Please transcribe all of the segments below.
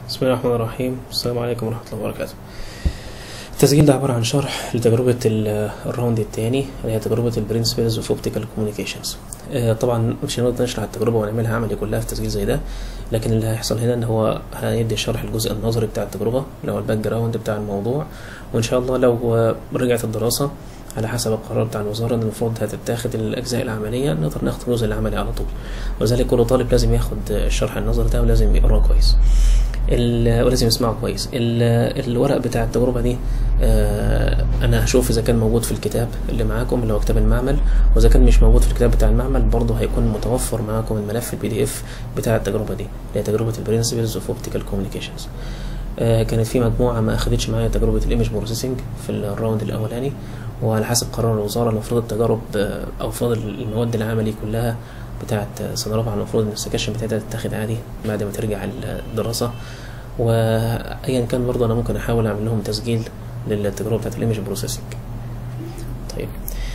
بسم الله الرحمن الرحيم السلام عليكم ورحمة الله وبركاته التسجيل ده عبارة عن شرح لتجربة ال- الراوند التاني اللي هي تجربة البرنسبلز اوف اوبتيكال كوميونيكيشنز طبعا مش هنقدر نشرح التجربة ونعملها عملي كلها في تسجيل زي ده لكن اللي هيحصل هنا ان هو هيدي شرح الجزء النظري بتاع التجربة اللي هو الباك جراوند بتاع الموضوع وان شاء الله لو رجعت الدراسة على حسب القرار بتاع الوزارة ان المفروض هتتاخد الاجزاء العملية نقدر ناخد الجزء العملي على طول ولذلك كل طالب لازم ياخد الشرح النظري ده ولازم يقراه كويس ال- ولازم يسمعه كويس ال- الورق بتاع التجربة دي آه، انا هشوف اذا كان موجود في الكتاب اللي معاكم اللي هو كتاب المعمل واذا كان مش موجود في الكتاب بتاع المعمل برضه هيكون متوفر معاكم الملف البي دي اف بتاع التجربة دي اللي هي تجربة البرنسبلز اوف اوبتيكال كوميونيكيشنز كانت في مجموعة ما أخدتش معايا تجربة الإيمج بروسيسنج في الراوند الأولاني وعلى حسب قرار الوزارة المفروض التجارب آه، أو فاضل المواد العملي كلها بتاعة سنة رابعة المفروض إن السكاشن بتاعتها تتاخد عادي بعد ما ترجع الدراسة وأيا كان برضه أنا ممكن أحاول أعمل لهم تسجيل للتجربة بتاعة الإيمج بروسيسنج طيب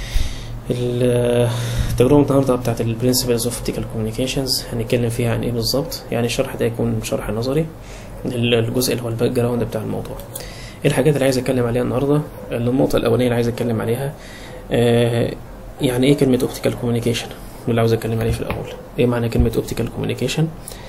ال- التجربة النهاردة بتاعت ال Principles of Optical Communications هنتكلم فيها عن ايه بالظبط يعني الشرح ده يكون شرح نظري الجزء اللي هو الباك جراوند بتاع الموضوع ايه الحاجات اللي عايز اتكلم عليها النهارده النقطة الأولانية اللي عايز اتكلم عليها آه يعني ايه كلمة Optical Communication اللي عاوز اتكلم عليه في الأول ايه معنى كلمة Optical Communication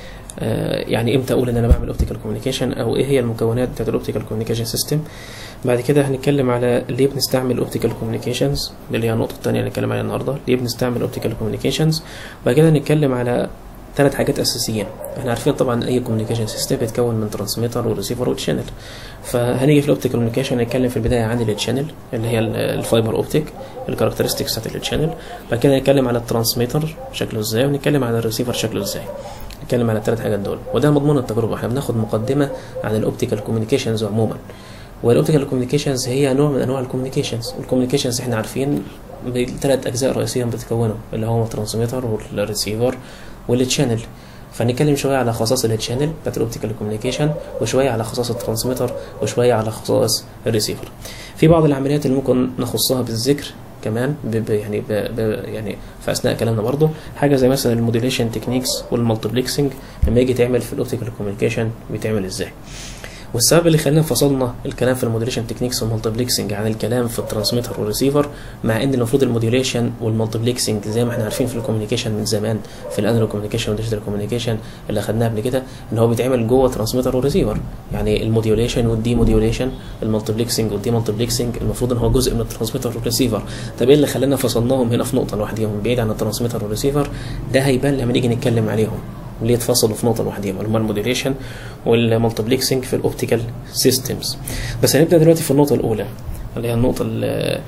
آه يعني امتى اقول ان انا بعمل اوبتيكال كوميونيكيشن او ايه هي المكونات بتاعت الاوبتيكال كوميونيكيشن سيستم بعد كده هنتكلم على ليه بنستعمل اوبتيكال كوميونيكيشنز اللي هي النقطه الثانيه اللي هنتكلم عليها النهارده ليه بنستعمل اوبتيكال كوميونيكيشنز بعد كده هنتكلم على ثلاث حاجات اساسيين احنا عارفين طبعا اي كوميونيكيشن سيستم بيتكون من ترانسميتر وريسيفر وتشانل فهنيجي في الاوبتيكال كوميونيكيشن نتكلم في البدايه عن التشانل اللي هي ال- الفايبر اوبتيك الكاركترستكس بتاعت التشانل بعد كده نتكلم على الترانسميتر شكله ازاي ونتكلم على الريسيفر شكله ازاي نتكلم على الثلاث حاجات دول وده مضمون التجربه احنا بناخد مقدمه عن الاوبتيكال كوميونيكيشنز عموما والاوبتيكال كوميونيكيشنز هي نوع من انواع الكوميونيكيشنز والكوميونيكيشنز احنا عارفين بثلاث اجزاء رئيسيه بتتكونوا اللي هو الترانسميتر والريسيفر والتشانل فنتكلم شويه على خصائص التشانل بتاعت الاوبتيكال كوميونيكيشن وشويه على خصائص الترانسميتر وشويه على خصائص الريسيفر في بعض العمليات اللي ممكن نخصها بالذكر كمان ب ب يعني ب ب يعني في اثناء كلامنا برضه حاجه زي مثلا الموديليشن تكنيكس والمالتيبلكسنج لما يجي يتعمل في الاوبتيكال كوميونيكيشن بيتعمل ازاي والسبب اللي خلانا فصلنا الكلام في الموديليشن تكنيكس والمالتيبلكسنج عن الكلام في الترانسميتر والريسيفر مع ان المفروض الموديوليشن والمالتيبلكسنج زي ما احنا عارفين في الكوميونيكيشن من زمان في الانالوج كوميونيكيشن والديجيتال كوميونيكيشن اللي خدناها قبل كده ان هو بيتعمل جوه ترانسميتر والريسيفر يعني الموديوليشن والدي موديوليشن المالتيبلكسنج والدي مالتيبلكسنج المفروض ان هو جزء من الترانسميتر والريسيفر طب ايه اللي خلانا فصلناهم هنا في نقطه لوحديهم بعيد عن الترانسميتر والريسيفر ده هيبان لما نيجي نتكلم عليهم ليه اتفصلوا في نقطه لوحديهم اللي هم الموديوليشن والمالتيبلكسنج في الاوبتيكال سيستمز بس هنبدا دلوقتي في النقطه الاولى اللي هي النقطه ال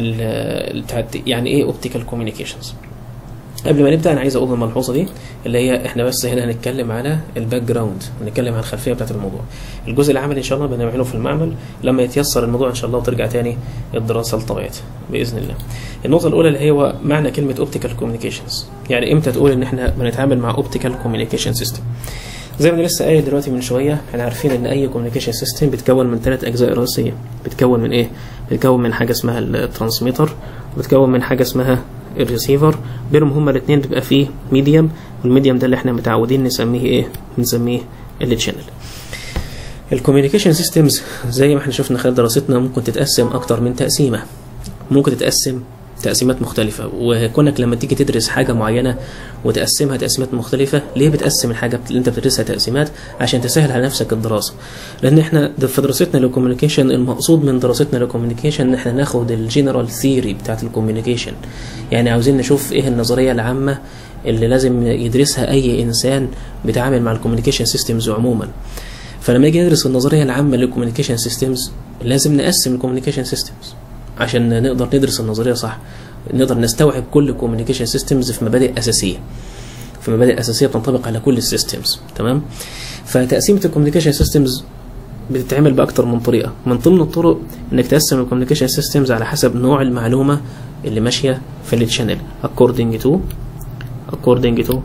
ال بتاعت يعني ايه اوبتيكال كوميونيكيشنز قبل ما نبدا انا عايز اقول الملحوظه دي اللي هي احنا بس هنا هنتكلم على الباك جراوند هنتكلم عن الخلفيه بتاعت الموضوع الجزء العملي ان شاء الله بنعمله في المعمل لما يتيسر الموضوع ان شاء الله وترجع تاني الدراسه لطبيعتها باذن الله النقطه الاولى اللي هو معنى كلمه اوبتيكال كوميونيكيشنز يعني امتى تقول ان احنا بنتعامل مع اوبتيكال كوميونيكيشن سيستم زي ما انا لسه قايل دلوقتي من شويه احنا عارفين ان اي كوميونيكيشن سيستم بيتكون من ثلاث اجزاء رئيسيه بيتكون من ايه بيتكون من حاجه اسمها الترانسميتر وبيتكون من حاجه اسمها الريسيفر بينهم هما الاثنين بيبقى فيه ميديم والميديم ده اللي احنا متعودين نسميه ايه بنسميه التشانل الكوميونيكيشن سيستمز زي ما احنا شفنا خلال دراستنا ممكن تتقسم اكتر من تقسيمه ممكن تتقسم تقسيمات مختلفة وكونك لما تيجي تدرس حاجة معينة وتقسمها تقسيمات مختلفة ليه بتقسم الحاجة اللي انت بتدرسها تقسيمات عشان تسهل على نفسك الدراسة لان احنا ده في دراستنا للكوميونيكيشن المقصود من دراستنا للكوميونيكيشن ان احنا ناخد الجنرال ثيوري بتاعت الكوميونيكيشن يعني عاوزين نشوف ايه النظرية العامة اللي لازم يدرسها اي انسان بيتعامل مع الكوميونيكيشن سيستمز عموما فلما يجي ندرس النظرية العامة للكوميونيكيشن سيستمز لازم نقسم الكوميونيكيشن سيستمز عشان نقدر ندرس النظريه صح نقدر نستوعب كل الكوميونيكيشن سيستمز في مبادئ اساسيه في مبادئ اساسيه بتنطبق على كل السيستمز تمام فتقسيمه الكوميونيكيشن سيستمز بتتعمل باكتر من طريقه من ضمن الطرق انك تقسم الكوميونيكيشن سيستمز على حسب نوع المعلومه اللي ماشيه في التشانل according to according to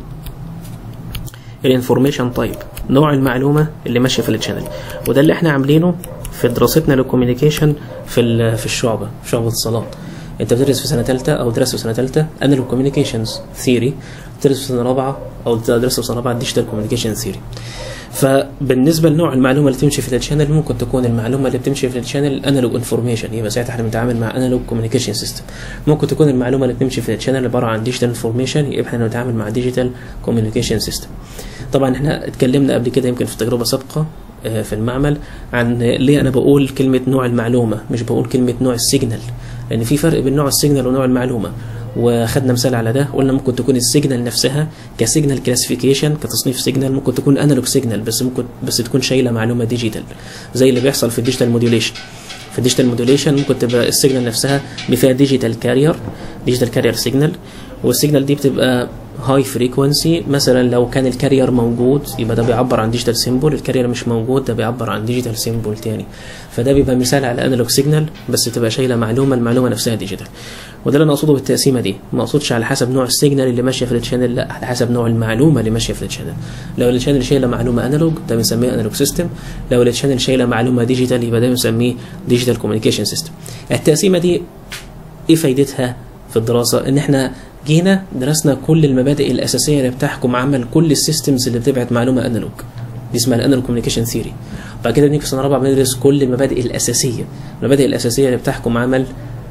الانفورميشن تايب نوع المعلومه اللي ماشيه في التشانل وده اللي احنا عاملينه في دراستنا للكوميونيكيشن في في الشعبه في شعبه اتصالات انت بتدرس في سنه ثالثه او درست في سنه ثالثه انالوج كوميونيكيشنز ثيوري بتدرس في سنه رابعه او تدرس في سنه رابعه ديجيتال كوميونيكيشن ثيوري فبالنسبه لنوع المعلومه اللي تمشي في الشانل ممكن تكون المعلومه اللي بتمشي في الشانل انالوج انفورميشن يبقى ساعتها احنا بنتعامل مع انالوج كوميونيكيشن سيستم ممكن تكون المعلومه اللي بتمشي في الشانل عباره عن ديجيتال انفورميشن يبقى احنا بنتعامل مع ديجيتال كوميونيكيشن سيستم طبعا احنا اتكلمنا قبل كده يمكن في تجربه سابقه في المعمل عن ليه انا بقول كلمه نوع المعلومه مش بقول كلمه نوع السيجنال لان في فرق بين نوع السيجنال ونوع المعلومه وخدنا مثال على ده قلنا ممكن تكون السيجنال نفسها كسيجنال كلاسيفيكيشن كتصنيف سيجنال ممكن تكون انالوج سيجنال بس ممكن بس تكون شايله معلومه ديجيتال زي اللي بيحصل في الديجيتال موديوليشن في الديجيتال موديوليشن ممكن تبقى السيجنال نفسها فيها ديجيتال كارير ديجيتال كارير سيجنال والسيجنال دي بتبقى هاي فريكونسي مثلا لو كان الكارير موجود يبقى ده بيعبر عن ديجيتال سيمبل الكارير مش موجود ده بيعبر عن ديجيتال سيمبل تاني فده بيبقى مثال على انالوج سيجنال بس تبقى شايله معلومه المعلومه نفسها ديجيتال وده اللي انا اقصده بالتقسيمه دي ما اقصدش على حسب نوع السيجنال اللي ماشيه في التشانل لا على حسب نوع المعلومه اللي ماشيه في التشانل لو التشانل شايله معلومه انالوج ده بنسميه انالوج سيستم لو التشانل شايله معلومه ديجيتال يبقى ده بنسميه ديجيتال كوميونيكيشن سيستم التقسيمه دي ايه فايدتها في الدراسه ان احنا جينا درسنا كل المبادئ الاساسيه اللي بتحكم عمل كل السيستمز اللي بتبعت معلومه انالوج دي اسمها الانالوج كوميونيكيشن ثيوري بعد كده بنيجي في سنه رابعه بندرس كل المبادئ الاساسيه المبادئ الاساسيه اللي بتحكم عمل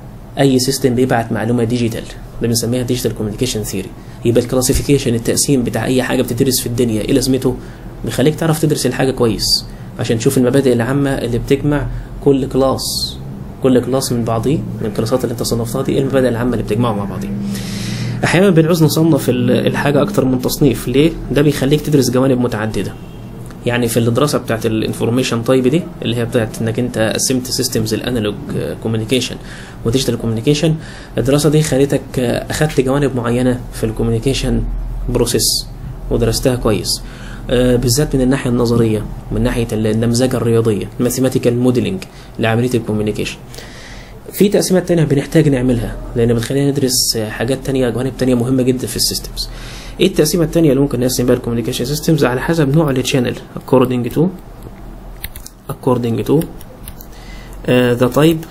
اي سيستم بيبعت معلومه ديجيتال ده بنسميها ديجيتال كوميونيكيشن ثيوري يبقى الكلاسيفيكيشن التقسيم بتاع اي حاجه بتدرس في الدنيا ايه لازمته بيخليك تعرف تدرس الحاجه كويس عشان تشوف المبادئ العامه اللي بتجمع كل كلاس كل كلاس من بعضيه من الكلاسات اللي انت صنفتها دي ايه المبادئ العامه اللي بتجمعها مع بعضيه احيانا بنعوز نصنف الحاجه اكتر من تصنيف ليه ده بيخليك تدرس جوانب متعدده يعني في الدراسه بتاعت الانفورميشن تايب دي اللي هي بتاعت انك انت قسمت سيستمز الانالوج كوميونيكيشن وديجيتال كوميونيكيشن الدراسه دي خلتك اخدت جوانب معينه في الكوميونيكيشن بروسيس ودرستها كويس بالذات من الناحيه النظريه من ناحيه النمذجه الرياضيه الماثيماتيكال موديلنج لعمليه الكوميونيكيشن في تقسيمات تانية بنحتاج نعملها لأن بتخلينا ندرس حاجات تانية جوانب تانية مهمة جدا في السيستمز. إيه التقسيمة التانية اللي ممكن نقسم بيها الكوميونيكيشن سيستمز على حسب نوع الشانل according to according to uh, the type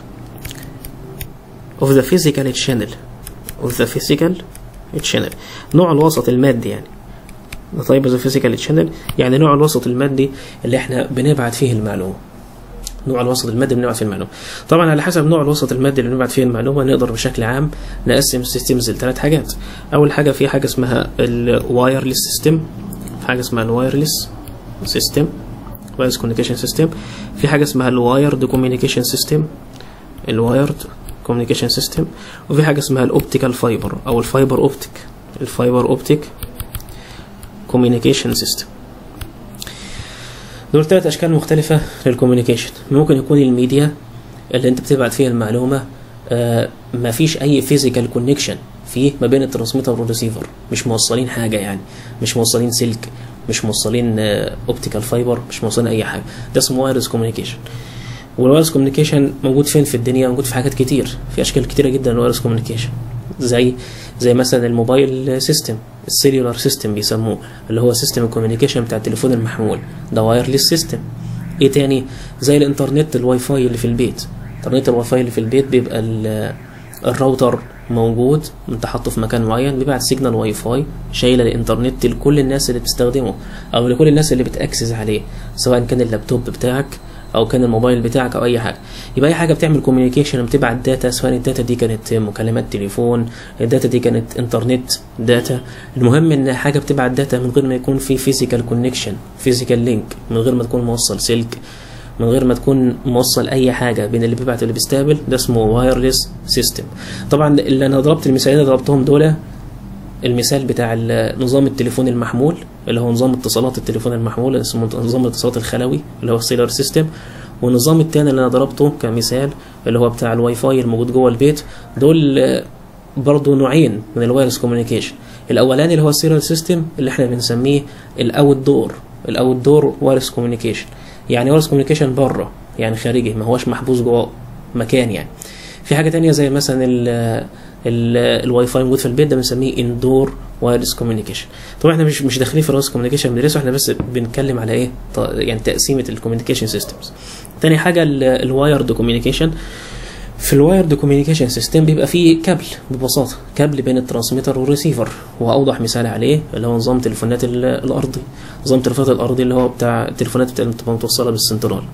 of the physical channel of the physical channel نوع الوسط المادي يعني the type of the physical channel يعني نوع الوسط المادي اللي احنا بنبعت فيه المعلومة نوع الوسط المادي بنبعت فيه المعلومه طبعا على حسب نوع الوسط المادي اللي بنبعت فيه المعلومه نقدر بشكل عام نقسم السيستمز لثلاث حاجات اول حاجه في حاجه اسمها الوايرلس سيستم في حاجه اسمها الوايرلس سيستم وايرلس كوميونيكيشن سيستم في حاجه اسمها الوايرد كوميونيكيشن سيستم الوايرد كوميونيكيشن سيستم وفي حاجه اسمها الاوبتيكال فايبر او الفايبر اوبتيك الفايبر اوبتيك كوميونيكيشن سيستم دول ثلاث اشكال مختلفه للكوميونيكيشن ممكن يكون الميديا اللي انت بتبعت فيها المعلومه آه ما فيش اي فيزيكال كونكشن فيه ما بين الترانسميتر والريسيفر مش موصلين حاجه يعني مش موصلين سلك مش موصلين اوبتيكال فايبر مش موصلين اي حاجه ده اسمه وايرلس كوميونيكيشن والوايرلس كوميونيكيشن موجود فين في الدنيا موجود في حاجات كتير في اشكال كتيره جدا للوايرلس كوميونيكيشن زي زي مثلا الموبايل سيستم السيلولار سيستم بيسموه اللي هو سيستم الكوميونيكيشن بتاع التليفون المحمول ده وايرلس سيستم ايه تاني زي الانترنت الواي فاي اللي في البيت انترنت الواي فاي اللي في البيت بيبقى الراوتر موجود انت حاطه في مكان معين بيبعت سيجنال واي فاي شايله الانترنت لكل الناس اللي بتستخدمه او لكل الناس اللي بتاكسس عليه سواء كان اللابتوب بتاعك او كان الموبايل بتاعك او اي حاجه يبقى اي حاجه بتعمل كوميونيكيشن بتبعت داتا سواء الداتا دي كانت مكالمات تليفون الداتا دي كانت انترنت داتا المهم ان حاجه بتبعت داتا من غير ما يكون في فيزيكال كونكشن فيزيكال لينك من غير ما تكون موصل سلك من غير ما تكون موصل اي حاجه بين اللي بيبعت واللي بيستقبل ده اسمه وايرلس سيستم طبعا اللي انا ضربت المثالين اللي ضربتهم دول المثال بتاع نظام التليفون المحمول اللي هو نظام اتصالات التليفون المحمول اسمه نظام الاتصالات الخلوي اللي هو السيلر سيستم والنظام التاني اللي انا ضربته كمثال اللي هو بتاع الواي فاي الموجود جوه البيت دول برضه نوعين من الوايرلس كوميونيكيشن الاولاني اللي هو السيلر سيستم اللي احنا بنسميه الاوت دور الاوت دور وايرلس كوميونيكيشن يعني وايرلس كوميونيكيشن بره يعني خارجي ما هوش محبوس جوه مكان يعني في حاجه تانية زي مثلا الواي فاي موجود في البيت ده بنسميه اندور وايرلس كوميونيكيشن طبعا احنا مش مش داخلين في الوايرلس كوميونيكيشن بندرسه احنا بس بنتكلم على ايه يعني تقسيمه الكوميونيكيشن سيستمز تاني حاجه الوايرد كوميونيكيشن في الوايرد كوميونيكيشن سيستم بيبقى فيه كابل ببساطه كابل بين الترانسميتر والريسيفر واوضح مثال عليه اللي هو نظام تليفونات ال- الارضي نظام تليفونات الارضي اللي هو بتاع التليفونات اللي بتبقى متوصله بالسنترال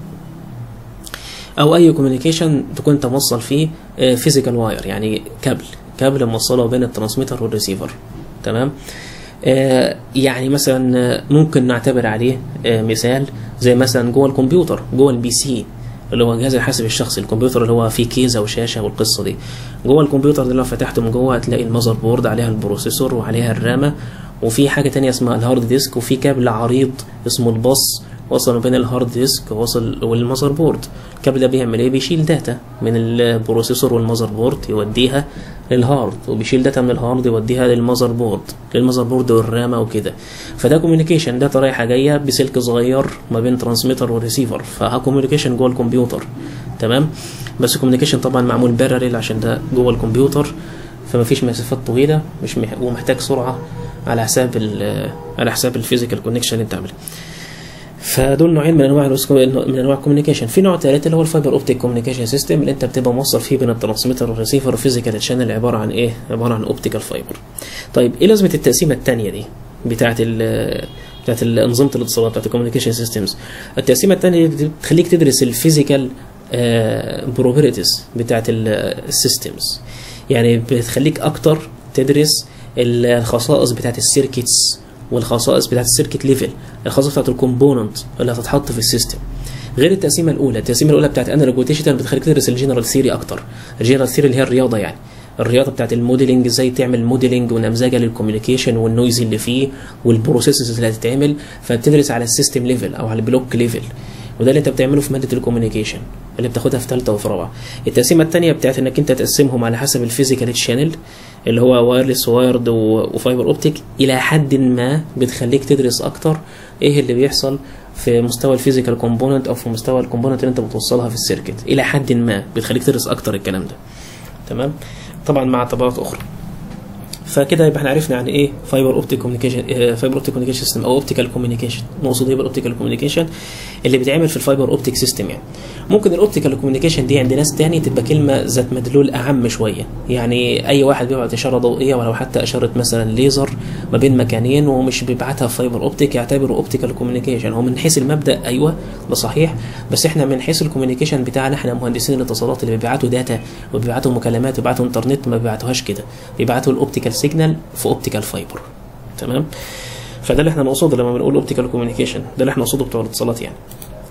او اي كوميونيكيشن تكون انت موصل فيه فيزيكال واير يعني كابل كابل موصله بين الترانسميتر والريسيفر تمام آه، يعني مثلا آه، ممكن نعتبر عليه آه، مثال زي مثلا جوه الكمبيوتر جوه البي سي اللي هو جهاز الحاسب الشخصي الكمبيوتر اللي هو فيه كيسه وشاشه والقصه دي جوه الكمبيوتر ده لو فتحته من جوه هتلاقي المذر بورد عليها البروسيسور وعليها الرامه وفي حاجه تانية اسمها الهارد ديسك وفي كابل عريض اسمه الباص وصل ما بين الهارد ديسك ووصل والمذر بورد الكابل ده بيعمل ايه بيشيل داتا من البروسيسور والمذر بورد يوديها للهارد وبيشيل داتا من الهارد يوديها للمذر بورد للمذر بورد والرامه وكده فده كوميونيكيشن داتا رايحه جايه بسلك صغير ما بين ترانسميتر وريسيفر فكوميونيكيشن جوه الكمبيوتر تمام بس كوميونيكيشن طبعا معمول بارل عشان ده جوه الكمبيوتر فما فيش مسافات طويله مش مح... ومحتاج سرعه على حساب ال... على حساب الفيزيكال كونكشن اللي انت عامله فدول نوعين من انواع الوسكو- من انواع الكوميونيكيشن في نوع ثالث اللي هو الفايبر اوبتيك كوميونيكيشن سيستم اللي انت بتبقى موصل فيه بين الترانسميتر والريسيفر فيزيكال شانل عباره عن ايه عباره عن اوبتيكال فايبر طيب ايه لازمه التقسيمه الثانيه دي بتاعه ال بتاعت ال- انظمه الاتصالات بتاعت الكوميونيكيشن سيستمز التقسيمه الثانيه دي بتخليك تدرس الفيزيكال بروبرتيز بتاعت السيستمز يعني بتخليك اكتر تدرس الخصائص بتاعت السيركتس والخصائص بتاعت السيركت ليفل الخصائص بتاعت الكومبوننت اللي هتتحط في السيستم غير التقسيمه الاولى التقسيمه الاولى بتاعت انالوج وديجيتال بتخليك تدرس الجنرال ثيوري اكتر الجنرال ثيوري اللي هي الرياضه يعني الرياضه بتاعت الموديلنج ازاي تعمل موديلنج ونمذجه للكوميونيكيشن والنويز اللي فيه والبروسيسز اللي هتتعمل فبتدرس على السيستم ليفل او على البلوك ليفل وده اللي انت بتعمله في ماده الكوميونيكيشن اللي بتاخدها في ثالثه وفي رابعه التقسيمه الثانيه بتاعت انك انت تقسمهم على حسب الفيزيكال شانل اللي هو وايرلس وايرد وفايبر اوبتيك الى حد ما بتخليك تدرس اكتر ايه اللي بيحصل في مستوى الفيزيكال كومبوننت او في مستوى الكومبوننت اللي انت بتوصلها في السيركت الى حد ما بتخليك تدرس اكتر الكلام ده تمام طبعا مع اعتبارات اخرى فكده يبقى احنا عرفنا يعني ايه فايبر اوبتيك كوميونيكيشن فايبر اوبتيك كوميونيكيشن سيستم او اوبتيكال كوميونيكيشن نقصد ايه بالاوبتيكال كوميونيكيشن اللي بيتعمل في الفايبر اوبتيك سيستم يعني ممكن الاوبتيكال كوميونيكيشن دي عند ناس تاني تبقى كلمه ذات مدلول اعم شويه يعني اي واحد بيبعت اشاره ضوئيه ولو حتى اشاره مثلا ليزر ما بين مكانين ومش بيبعتها في فايبر اوبتيك يعتبره اوبتيكال كوميونيكيشن هو من حيث المبدا ايوه ده صحيح بس احنا من حيث الكوميونيكيشن بتاعنا احنا مهندسين الاتصالات اللي بيبعتوا داتا وبيبعتوا مكالمات وبيبعتوا انترنت ما بيبعتوهاش كده بيبعتوا الاوبتيكال سيجنال في اوبتيكال فايبر تمام فده اللي احنا نقصده لما بنقول اوبتيكال كوميونيكيشن ده اللي احنا نقصده بتوع الاتصالات يعني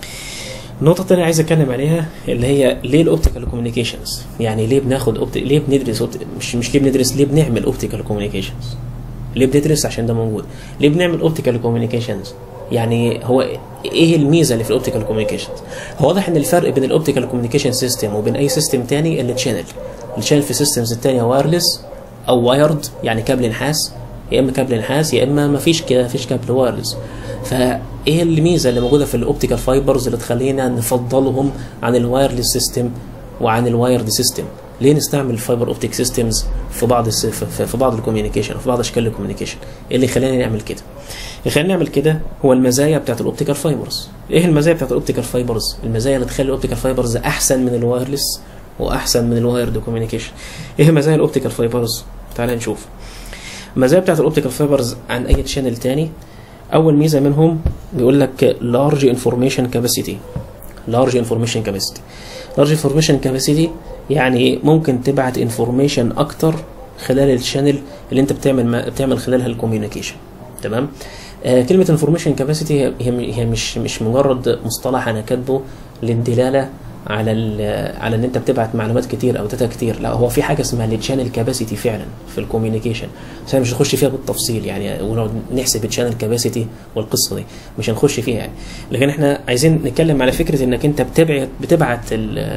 النقطة التانية عايز اتكلم عليها اللي هي ليه الاوبتيكال كوميونيكيشنز؟ يعني ليه بناخد أوبتي... ليه بندرس أوبتي... مش مش ليه بندرس ليه بنعمل اوبتيكال كوميونيكيشنز؟ ليه بندرس عشان ده موجود؟ ليه بنعمل اوبتيكال كوميونيكيشنز؟ يعني هو ايه الميزه اللي في الاوبتيكال كوميونيكيشنز؟ هو واضح ان الفرق بين الاوبتيكال كوميونيكيشن سيستم وبين اي سيستم تاني اللي تشانل الشانل في السيستمز التانية وايرلس او وايرد يعني كابل نحاس يا اما كابل نحاس يا اما ما فيش كده فيش كابل وايرلس فايه الميزه اللي موجوده في الاوبتيكال فايبرز اللي تخلينا نفضلهم عن الوايرلس سيستم وعن الوايرد سيستم ليه نستعمل الفايبر اوبتيك سيستمز في بعض الس... في في بعض الكوميونيكيشن في بعض اشكال الكوميونيكيشن ايه اللي يخلينا نعمل كده اللي يخلينا نعمل كده هو المزايا بتاعت الاوبتيكال فايبرز ايه المزايا بتاعت الاوبتيكال فايبرز المزايا اللي تخلي الاوبتيكال فايبرز احسن من الوايرلس واحسن من الوايرد كوميونيكيشن ايه مزايا الاوبتيكال فايبرز تعال نشوف المزايا بتاعت الاوبتيكال فايبرز عن اي شانل تاني اول ميزه منهم بيقول لك لارج انفورميشن كاباسيتي لارج انفورميشن كاباسيتي لارج انفورميشن كاباسيتي يعني ممكن تبعت انفورميشن اكتر خلال الشانل اللي انت بتعمل ما بتعمل خلالها الكوميونيكيشن تمام آه كلمه انفورميشن كاباسيتي هي هي مش مش مجرد مصطلح انا كاتبه للدلاله على على ان انت بتبعت معلومات كتير او داتا كتير لا هو في حاجه اسمها التشانل كاباسيتي فعلا في الكوميونيكيشن بس انا مش هنخش فيها بالتفصيل يعني ونقعد نحسب التشانل كاباسيتي والقصه دي مش هنخش فيها يعني لكن احنا عايزين نتكلم على فكره انك انت بتبعت بتبعت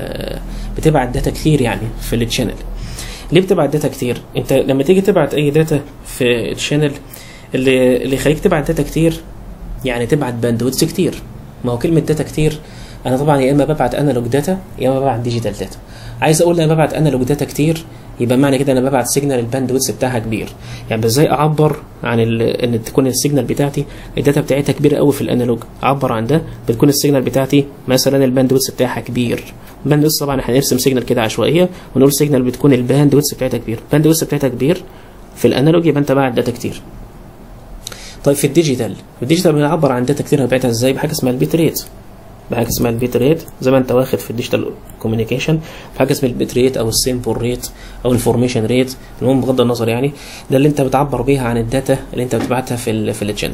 بتبعت داتا كتير يعني في التشانل ليه بتبعت داتا كتير انت لما تيجي تبعت اي داتا في الشانل اللي اللي يخليك تبعت داتا كتير يعني تبعت باندويتس كتير ما هو كلمه داتا كتير انا طبعا يا اما ببعت انالوج داتا يا اما ببعت ديجيتال داتا عايز اقول انا ببعت انالوج داتا كتير يبقى معنى كده انا ببعت سيجنال الباند ويدث بتاعها كبير يعني ازاي اعبر عن ال... ان تكون السيجنال بتاعتي الداتا بتاعتها كبيره قوي في الانالوج اعبر عن ده بتكون السيجنال بتاعتي مثلا الباند ويدث بتاعها كبير الباند ويدث طبعا احنا هنرسم سيجنال كده عشوائيه ونقول سيجنال بتكون الباند ويدث بتاعتها كبير الباند ويدث بتاعتها كبير في الانالوج يبقى انت باعت داتا كتير طيب في الديجيتال في الديجيتال بنعبر عن داتا كتير هبعتها ازاي بحاجه اسمها البيت ريت بحاجه اسمها البيت ريت زي ما انت واخد في الديجيتال كوميونيكيشن بحاجه اسمها البيت ريت او السيمبل ريت او الفورميشن ريت المهم بغض النظر يعني ده اللي انت بتعبر بيها عن الداتا اللي انت بتبعتها في ال في التشانل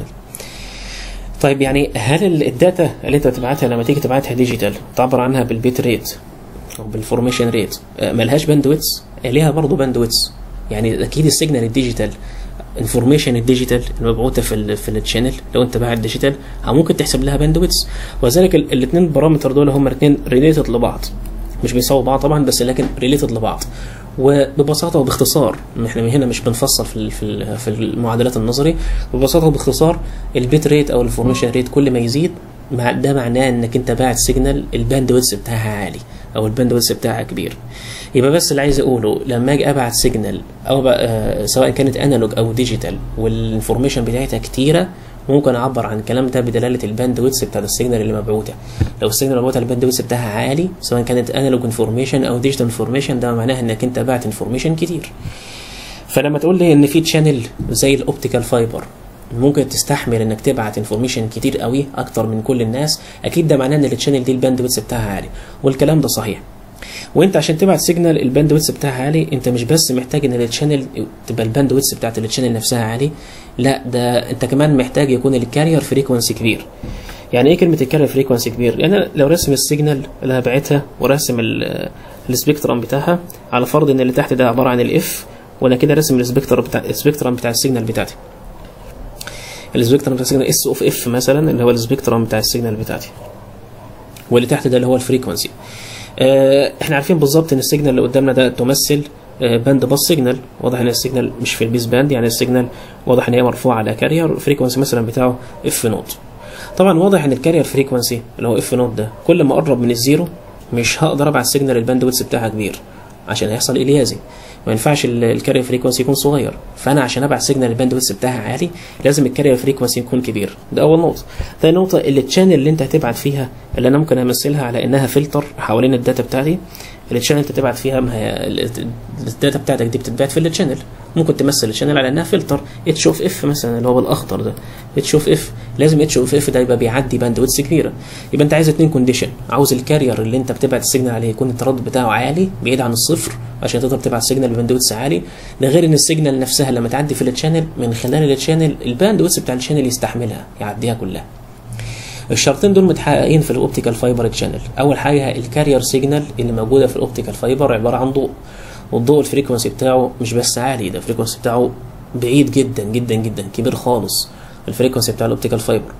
طيب يعني هل الداتا اللي انت بتبعتها لما تيجي تبعتها ديجيتال تعبر عنها بالبيت ريت او بالفورميشن ريت ملهاش باندويتس ليها برضه باندويتس يعني اكيد السيجنال الديجيتال انفورميشن الديجيتال المبعوثه في ال في الشانل لو انت باعت ديجيتال او ممكن تحسب لها باندويتس وذلك الاثنين بارامتر دول هم الاثنين ريليتد لبعض مش بيساووا بعض طبعا بس لكن ريليتد لبعض وببساطه وباختصار احنا من هنا مش بنفصل في ال في ال في المعادلات النظري ببساطه وباختصار البيت ريت او الانفورميشن ريت كل ما يزيد مع ده معناه انك انت باعت سيجنال الباندويتس بتاعها عالي او الباندويتس بتاعها كبير يبقى بس اللي عايز اقوله لما اجي ابعت سيجنال او آه سواء كانت انالوج او ديجيتال والانفورميشن بتاعتها كتيره ممكن اعبر عن الكلام ده بدلاله الباند ويدث بتاع السيجنال اللي مبعوثه لو السيجنال مبعوثه الباند ويدث بتاعها عالي سواء كانت انالوج انفورميشن او ديجيتال انفورميشن ده معناه انك انت بعت انفورميشن كتير فلما تقول لي ان في تشانل زي الاوبتيكال فايبر ممكن تستحمل انك تبعت انفورميشن كتير قوي اكتر من كل الناس اكيد ده معناه ان التشانل دي الباند ويدث بتاعها عالي والكلام ده صحيح وانت عشان تبعت سيجنال الباند ويدث بتاعها عالي انت مش بس محتاج ان التشانل تبقى الباند ويدث بتاعت التشانل نفسها عالي لا ده انت كمان محتاج يكون الكارير فريكونسي كبير يعني ايه كلمه الكارير فريكونسي كبير يعني لو راسم السيجنال اللي هبعتها وراسم السبيكترم بتاعها على فرض ان اللي تحت ده عباره عن الاف وانا كده راسم السبيكترم بتاع السبيكترم بتاع السيجنال بتاعتي السبيكترم بتاع السيجنال اس اوف اف مثلا اللي هو السبيكترم بتاع السيجنال بتاعتي واللي تحت ده اللي هو الفريكونسي اه احنا عارفين بالظبط ان السيجنال اللي قدامنا ده تمثل اه باند باس سيجنال واضح ان السيجنال مش في البيس باند يعني السيجنال واضح ان هي مرفوعه على كارير الفريكونسي مثلا بتاعه اف نوت طبعا واضح ان الكارير فريكونسي اللي هو اف نوت ده كل ما اقرب من الزيرو مش هقدر ابعت سيجنال الباند ويدث بتاعها كبير عشان هيحصل اليازي ما ينفعش الكارير فريكونسي يكون صغير فانا عشان ابعت سيجنال الباند ويدث بتاعها عالي لازم الكارير فريكونسي يكون كبير ده اول نقطه ثاني نقطه اللي التشانل اللي انت هتبعت فيها اللي انا ممكن امثلها على انها فلتر حوالين الداتا بتاعتي التشانل انت تبعت فيها ما هي الداتا بتاعتك دي بتتبعت في التشانل ممكن تمثل الشانل على انها فلتر اتش اوف اف مثلا اللي هو بالاخضر ده اتش اوف اف لازم اتش اوف اف ده يبقى بيعدي باند ويدث كبيره يبقى انت عايز اتنين كونديشن عاوز الكارير اللي انت بتبعت السيجنال عليه يكون التردد بتاعه عالي بعيد عن الصفر عشان تقدر تبعت سيجنال بباند ويدث عالي ده غير ان السيجنال نفسها لما تعدي في التشانل من خلال التشانل الباند ويدث بتاع الشانل يستحملها يعديها كلها الشرطين دول متحققين في الاوبتيكال فايبر تشانل اول حاجه الكارير سيجنال اللي موجوده في الاوبتيكال فايبر عباره عن ضوء والضوء الفريكونسي بتاعه مش بس عالي ده الفريكونسي بتاعه بعيد جدا جدا جدا كبير خالص الفريكونسي بتاع الاوبتيكال فايبر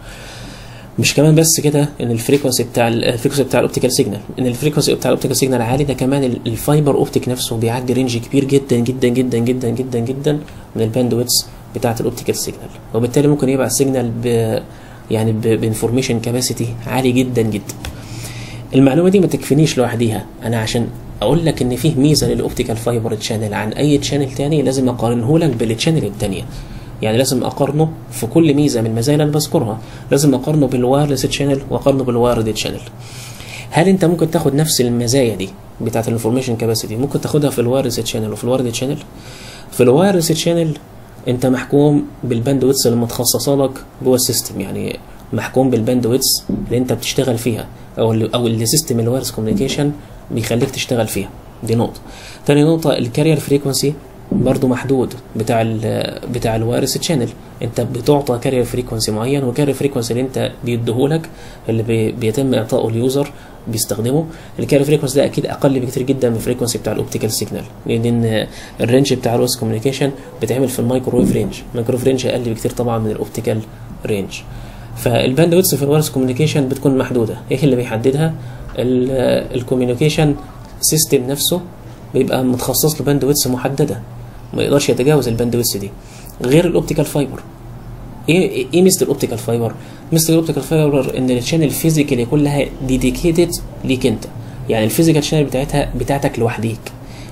مش كمان بس كده ان الفريكونسي بتاع الفريكونسي بتاع الاوبتيكال سيجنال ان الفريكونسي بتاع الاوبتيكال سيجنال عالي ده كمان الفايبر اوبتيك نفسه بيعدي رينج كبير جدا جدا جدا جدا جدا جدا من الباند ويدث بتاعه الاوبتيكال سيجنال وبالتالي ممكن يبقى سيجنال ب يعني بانفورميشن كاباسيتي عالي جدا جدا المعلومه دي ما تكفينيش لوحديها انا عشان اقول لك ان فيه ميزه للاوبتيكال فايبر تشانل عن اي تشانل تاني لازم اقارنه لك بالتشانل التانيه يعني لازم اقارنه في كل ميزه من المزايا اللي انا بذكرها لازم اقارنه بالوايرلس تشانل واقارنه بالوايرد تشانل هل انت ممكن تاخد نفس المزايا دي بتاعه الانفورميشن كاباسيتي ممكن تاخدها في الوايرلس تشانل وفي الوايرد تشانل في الوايرلس تشانل انت محكوم بالباند ويدث اللي متخصصه لك جوه السيستم يعني محكوم بالباند ويدث اللي انت بتشتغل فيها او ال او السيستم الوايرلس كوميونيكيشن بيخليك تشتغل فيها دي نقطه تاني نقطه الكارير فريكونسي برضو محدود بتاع ال بتاع الوايرلس تشانل انت بتعطى كارير فريكونسي معين وكارير فريكونسي اللي انت بيديهولك اللي بي بيتم اعطائه اليوزر بيستخدمه الكارير فريكونسي ده اكيد اقل بكتير جدا من الفريكونسي بتاع الاوبتيكال سيجنال لان الرينج بتاع الويس كوميونيكيشن بيتعمل في المايكرويف رينج المايكرويف رينج اقل بكتير طبعا من الاوبتيكال رينج فالباند ويدث في الوايرلس كوميونيكيشن بتكون محدوده ايه اللي بيحددها الكوميونيكيشن سيستم نفسه بيبقى متخصص له باند ويدث محدده ما يقدرش يتجاوز الباند ويدث دي غير الاوبتيكال فايبر ايه ايه ميزه الاوبتيكال فايبر ميزه الاوبتيكال فايبر ان الشانل فيزيكالي كلها ديديكيتد ليك انت يعني الفيزيكال شانل بتاعتها بتاعتك لوحديك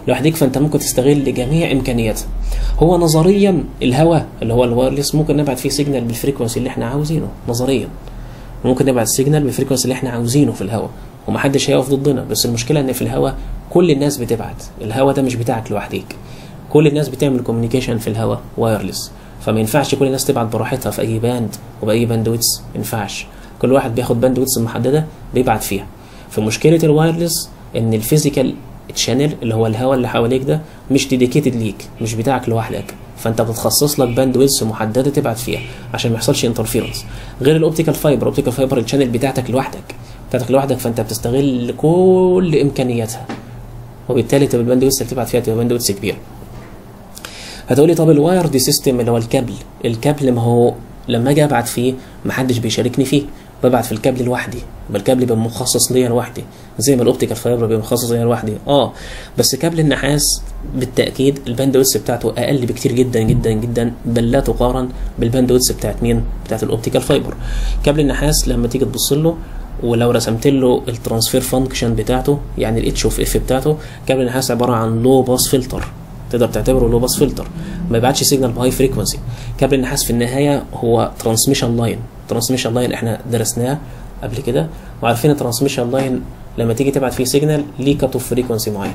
لوحديك فانت ممكن تستغل جميع امكانياتها هو نظريا الهواء اللي هو الوايرلس ممكن نبعت فيه سيجنال بالفريكونسي اللي احنا عاوزينه نظريا ممكن نبعت سيجنال بالفريكونسي اللي احنا عاوزينه في الهواء ومحدش هيقف ضدنا بس المشكله ان في الهواء كل الناس بتبعت الهواء ده مش بتاعك لوحديك كل الناس بتعمل كوميونيكيشن في الهواء وايرلس فما ينفعش كل الناس تبعت براحتها في اي باند وباي باندويتس ما ينفعش كل واحد بياخد باندويتس محدده بيبعت فيها فمشكله الوايرلس ان الفيزيكال تشانل اللي هو الهواء اللي حواليك ده مش ديديكيتد ليك مش بتاعك لوحدك فانت بتخصص لك باند ويدث محدده تبعت فيها عشان ما يحصلش انترفيرنس غير الاوبتيكال فايبر الاوبتيكال فايبر الشانل بتاعتك لوحدك بتاعتك لوحدك فانت بتستغل كل امكانياتها وبالتالي تبقى الباند ويدث اللي تبعت فيها تبقى باند ويدث كبير هتقولي طب الواير دي سيستم اللي هو الكابل الكابل ما هو لما اجي ابعت فيه محدش بيشاركني فيه ببعت في الكابل لوحدي يبقى الكابل بيبقى مخصص ليا لوحدي زي ما الاوبتيكال فايبر بيبقى مخصص ليا لوحدي اه بس كابل النحاس بالتاكيد الباند ويدث بتاعته اقل بكتير جدا جدا جدا بل لا تقارن بالباند ويدث بتاعت مين بتاعت الاوبتيكال فايبر كابل النحاس لما تيجي تبص له ولو رسمت له الترانسفير فانكشن بتاعته يعني الاتش اوف اف بتاعته كابل النحاس عباره عن لو باس فلتر تقدر تعتبره لو باس فلتر ما يبعتش سيجنال بهاي فريكونسي كابل النحاس في النهايه هو ترانسميشن لاين ترانسميشن لاين احنا درسناه قبل كده وعارفين الترانسميشن لاين لما تيجي تبعت فيه سيجنال ليه كات اوف فريكونسي معين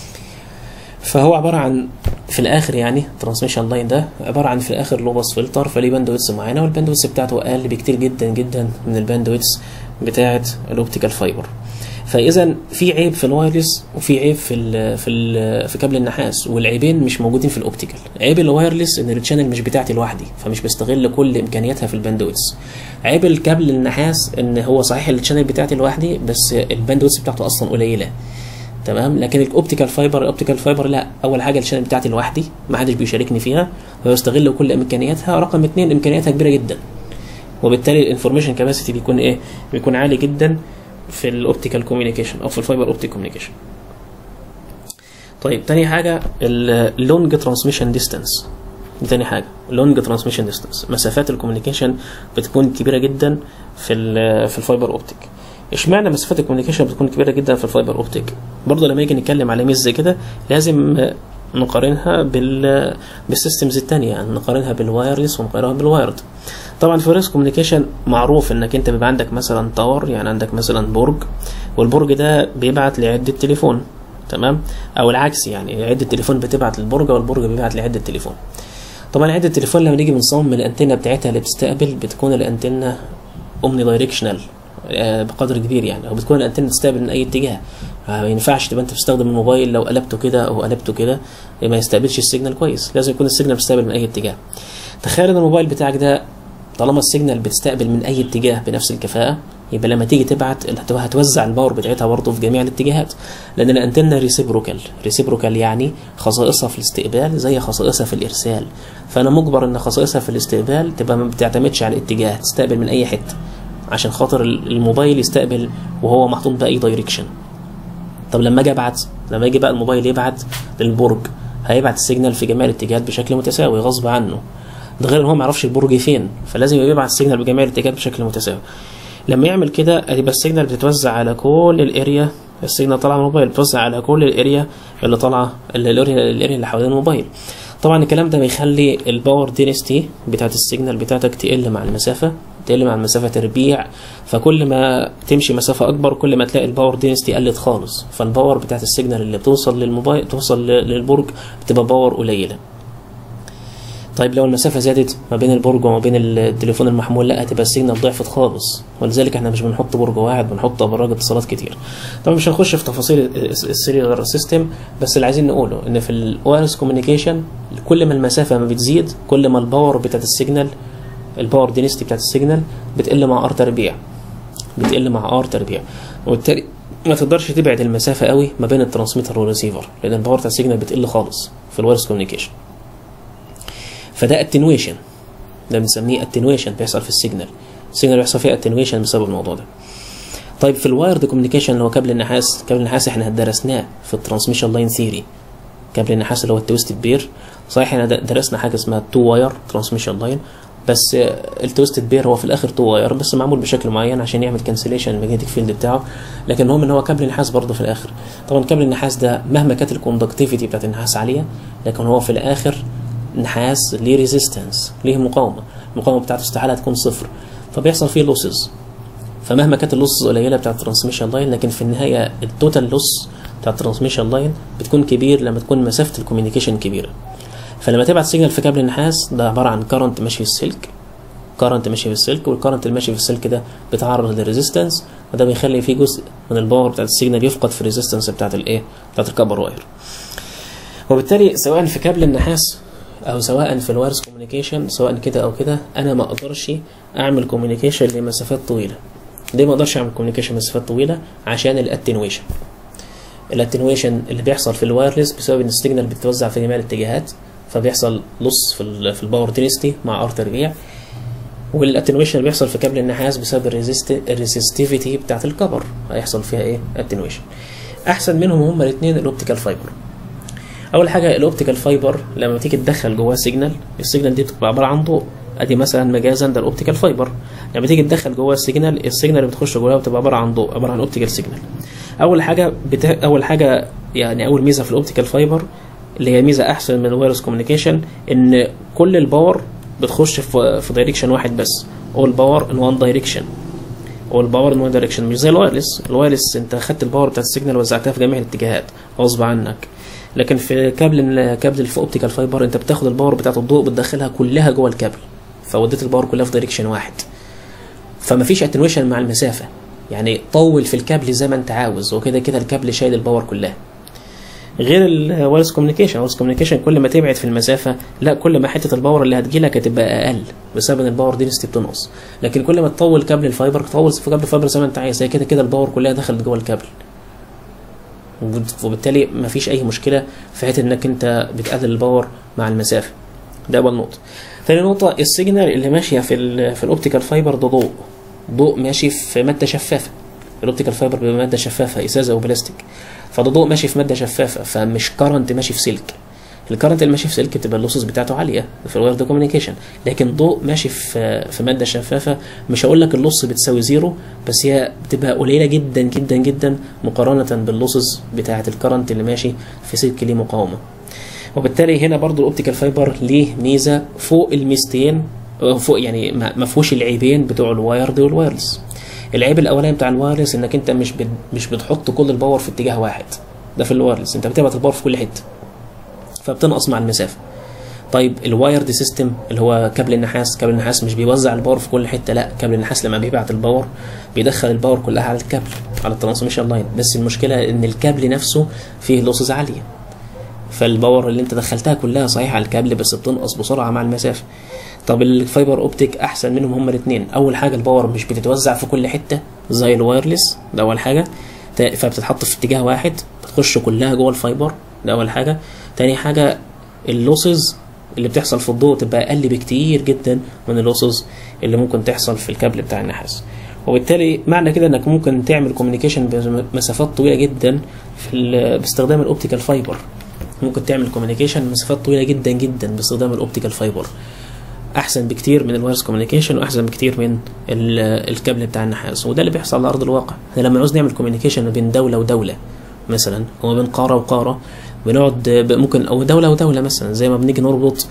فهو عباره عن في الاخر يعني الترانسميشن لاين ده عباره عن في الاخر لو باس فلتر فليه باندويتس معينه والباندويتس بتاعته اقل بكتير جدا جدا من الباندويتس بتاعه الاوبتيكال فايبر فاذا في عيب في الوايرلس وفي عيب في ال في ال في كابل النحاس والعيبين مش موجودين في الاوبتيكال عيب الوايرلس ان التشانل مش بتاعتي لوحدي فمش بستغل كل امكانياتها في الباندويتس عيب الكابل النحاس ان هو صحيح التشانل بتاعتي لوحدي بس الباندويتس بتاعته اصلا قليله تمام لكن الاوبتيكال فايبر الاوبتيكال فايبر لا اول حاجه الشانل بتاعتي لوحدي ما حدش بيشاركني فيها ويستغل كل امكانياتها رقم اثنين امكانياتها كبيره جدا وبالتالي الانفورميشن كاباسيتي بيكون ايه بيكون عالي جدا في الاوبتيكال كوميونيكيشن او في الفايبر اوبتيك كوميونيكيشن طيب تاني حاجه اللونج ترانسميشن ديستانس دي تاني حاجه لونج ترانسميشن ديستانس مسافات الكوميونيكيشن بتكون كبيره جدا في ال في الفايبر اوبتيك اشمعنى مسافات الكوميونيكيشن بتكون كبيره جدا في الفايبر اوبتيك برضه لما يجي نتكلم على ميز زي كده لازم نقارنها بال بالسيستمز التانية يعني نقارنها بالوايرلس ونقارنها بالوايرد طبعا في الريس كوميونيكيشن معروف انك انت بيبقى عندك مثلا تاور يعني عندك مثلا برج والبرج ده بيبعت لعده تليفون تمام او العكس يعني عده تليفون بتبعت للبرج والبرج بيبعت لعده تليفون طبعا عده التليفون لما نيجي بنصمم الانتنه بتاعتها اللي بتستقبل بتكون الانتنه اومني دايركشنال بقدر كبير يعني او بتكون الانتنه تستقبل من اي اتجاه ما ينفعش تبقى انت بتستخدم الموبايل لو قلبته كده او قلبته كده ما يستقبلش السيجنال كويس لازم يكون السيجنال بيستقبل من اي اتجاه تخيل ان الموبايل بتاعك ده طالما السيجنال بتستقبل من اي اتجاه بنفس الكفاءه يبقى لما تيجي تبعت هتوزع الباور بتاعتها برضه في جميع الاتجاهات لان الانتنه ريسيبروكال ريسيبروكال يعني خصائصها في الاستقبال زي خصائصها في الارسال فانا مجبر ان خصائصها في الاستقبال تبقى ما بتعتمدش على الاتجاه تستقبل من اي حته عشان خاطر الموبايل يستقبل وهو محطوط باي دايركشن طب لما اجي ابعت لما يجي بقى الموبايل يبعت للبرج هيبعت السيجنال في جميع الاتجاهات بشكل متساوي غصب عنه ده غير ان هو ما يعرفش البرج فين فلازم يبعت السيجنال بجميع الاتجاهات بشكل متساوي لما يعمل كده هتبقى السيجنال بتتوزع على كل الاريا السيجنال طالعه من الموبايل بتوزع على كل الاريا اللي طالعه الاريا الاريا اللي حوالين الموبايل طبعا الكلام ده بيخلي الباور دينستي بتاعت السيجنال بتاعتك تقل مع المسافه تقل مع المسافه تربيع فكل ما تمشي مسافه اكبر كل ما تلاقي الباور دينستي قلت خالص فالباور بتاعت السيجنال اللي بتوصل للموبايل توصل للبرج بتبقى باور قليله طيب لو المسافه زادت ما بين البرج وما بين التليفون المحمول لا هتبقى السيجنال ضعفت خالص ولذلك احنا مش بنحط برج واحد بنحط ابراج اتصالات كتير طبعا مش هنخش في تفاصيل السيريال سيستم بس اللي عايزين نقوله ان في الوايرلس كوميونيكيشن كل ما المسافه ما بتزيد كل ما الباور بتاعت السيجنال الباور دينستي بتاعت السيجنال بتقل مع ار تربيع بتقل مع ار تربيع وبالتالي ما تقدرش تبعد المسافه قوي ما بين الترانسميتر والريسيفر لان الباور بتاع السيجنال بتقل خالص في الوايرلس كوميونيكيشن فده اتنويشن ده بنسميه اتنويشن بيحصل في السيجنال السيجنال بيحصل فيه اتنويشن بسبب الموضوع ده طيب في الوايرد كوميونيكيشن اللي هو كابل النحاس كابل النحاس احنا درسناه في الترانسميشن لاين ثيري كابل النحاس اللي هو التويست بير صحيح احنا درسنا حاجه اسمها تو واير ترانسميشن لاين بس التويستد بير هو في الاخر تو واير بس معمول بشكل معين عشان يعمل كانسليشن الماجنتيك فيلد بتاعه لكن المهم ان هو كابل نحاس برضه في الاخر طبعا كابل النحاس ده مهما كانت الكوندكتيفيتي بتاعت النحاس عاليه لكن هو في الاخر نحاس ليه ريزيستنس ليه مقاومه المقاومه بتاعته استحاله تكون صفر فبيحصل فيه لوسز فمهما كانت اللوسز قليله بتاعت الترانسميشن لاين لكن في النهايه التوتال لوس بتاع الترانسميشن لاين بتكون كبير لما تكون مسافه الكوميونيكيشن كبيره فلما تبعت سيجنال في كابل النحاس ده عباره عن كارنت ماشي في السلك كارنت ماشي في السلك والكارنت اللي ماشي في السلك ده بيتعرض للريزيستنس وده بيخلي فيه جزء من الباور بتاعت السيجنال يفقد في الريزيستنس بتاعت الايه بتاعت الكبر واير وبالتالي سواء في كابل النحاس او سواء في الوايرس كوميونيكيشن سواء كده او كده انا ما اقدرش اعمل كوميونيكيشن لمسافات طويله ليه ما اقدرش اعمل كوميونيكيشن لمسافات طويله عشان الاتنويشن الاتنويشن اللي بيحصل في الوايرلس بسبب ان السيجنال بتتوزع في جميع الاتجاهات فبيحصل لص في ال في الباور دينستي مع ار تربيع والاتنويشن اللي بيحصل في كابل النحاس بسبب الريزستيفيتي بتاعت الكبر هيحصل فيها ايه اتنويشن احسن منهم هما الاثنين الاوبتيكال فايبر اول حاجه الاوبتيكال فايبر لما تيجي تدخل جواه سيجنال السيجنال دي بتبقى عباره عن ضوء ادي مثلا مجازا ده الاوبتيكال فايبر لما تيجي تدخل جواه السيجنال السيجنال اللي بتخش جواها بتبقى عباره عن ضوء عباره عن اوبتيكال سيجنال اول حاجه بتا... اول حاجه يعني اول ميزه في الاوبتيكال فايبر اللي هي ميزه احسن من الوايرلس كوميونيكيشن ان كل الباور بتخش في في دايركشن واحد بس اول باور ان وان دايركشن اول باور ان وان دايركشن مش زي الوايرلس الوايرلس انت خدت الباور بتاعت السيجنال وزعتها في جميع الاتجاهات غصب عنك لكن في كابل كابل في اوبتيكال فايبر انت بتاخد الباور بتاعت الضوء بتدخلها كلها جوه الكابل فوديت الباور كلها في دايركشن واحد فما فيش اتنويشن مع المسافه يعني طول في الكابل زي ما انت عاوز وكده كده الكابل شايل الباور كلها غير الوايرلس كوميونيكيشن الوايرلس كوميونيكيشن كل ما تبعد في المسافه لا كل ما حته الباور اللي هتجيلك هتبقى اقل بسبب ان الباور دينستي بتنقص لكن كل ما تطول كابل الفايبر تطول في كابل الفايبر زي ما انت عايز هي كده كده الباور كلها دخلت جوه الكابل وبالتالي ما فيش اي مشكله في حته انك انت بتقلل الباور مع المسافه ده اول نقطه ثاني نقطه السيجنال اللي ماشيه في ال في الاوبتيكال فايبر ده ضوء ضوء ماشي في ماده شفافه الاوبتيكال فايبر بيبقى ماده شفافه ازاز او بلاستيك فده ضوء ماشي في ماده شفافه فمش كرنت ماشي في سلك الكرنت اللي ماشي في سلك بتبقى اللوسز بتاعته عاليه في الواير ده كوميونيكيشن لكن ضوء ماشي في في ماده شفافه مش هقول لك اللص بتساوي زيرو بس هي بتبقى قليله جدا جدا جدا مقارنه باللوسز بتاعه الكرنت اللي ماشي في سلك ليه مقاومه وبالتالي هنا برضو الاوبتيكال فايبر ليه ميزه فوق الميزتين فوق يعني ما فيهوش العيبين بتوع الوايرد والوايرلس العيب الاولاني بتاع الوايرلس انك انت مش بت مش بتحط كل الباور في اتجاه واحد ده في الوايرلس انت بتبعت الباور في كل حته فبتنقص مع المسافه طيب الوايرد سيستم اللي هو كابل النحاس كابل النحاس مش بيوزع الباور في كل حته لا كابل النحاس لما بيبعت الباور بيدخل الباور كلها على الكابل على الترانسميشن لاين بس المشكله ان الكابل نفسه فيه لوسز عاليه فالباور اللي انت دخلتها كلها صحيح على الكابل بس بتنقص بسرعه مع المسافه طب الفايبر اوبتيك احسن منهم هما الاثنين اول حاجه الباور مش بتتوزع في كل حته زي الوايرلس ده اول حاجه فبتتحط في اتجاه واحد بتخش كلها جوه الفايبر ده اول حاجه تاني حاجه اللوسز اللي بتحصل في الضوء تبقى اقل بكتير جدا من اللوسز اللي ممكن تحصل في الكابل بتاع النحاس وبالتالي معنى كده انك ممكن تعمل كوميونيكيشن بمسافات طويله جدا في باستخدام الاوبتيكال فايبر ممكن تعمل كوميونيكيشن مسافات طويله جدا جدا باستخدام الاوبتيكال فايبر احسن بكتير من الوايرلس كوميونيكيشن واحسن بكتير من الكابل بتاع النحاس وده اللي بيحصل على ارض الواقع احنا لما عاوز نعمل كوميونيكيشن بين دوله ودوله مثلا وما بين قاره وقاره بنقعد ممكن او دوله ودوله مثلا زي ما بنيجي نربط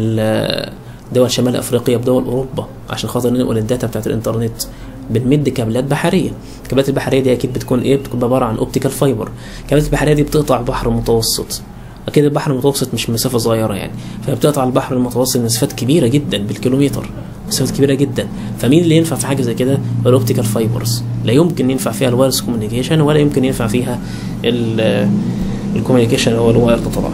دول شمال افريقيا بدول اوروبا عشان خاطر ننقل الداتا بتاعت الانترنت بنمد كابلات بحريه الكابلات البحريه دي اكيد بتكون ايه بتكون عباره عن اوبتيكال فايبر الكابلات البحريه دي بتقطع البحر المتوسط اكيد البحر المتوسط مش مسافه صغيره يعني فبتقطع البحر المتوسط مسافات كبيره جدا بالكيلومتر مسافات كبيره جدا فمين اللي ينفع في حاجه زي كده الاوبتيكال فايبرز لا يمكن ينفع فيها الوايرلس كوميونيكيشن ولا يمكن ينفع فيها الكوميونيكيشن او الواير طبعا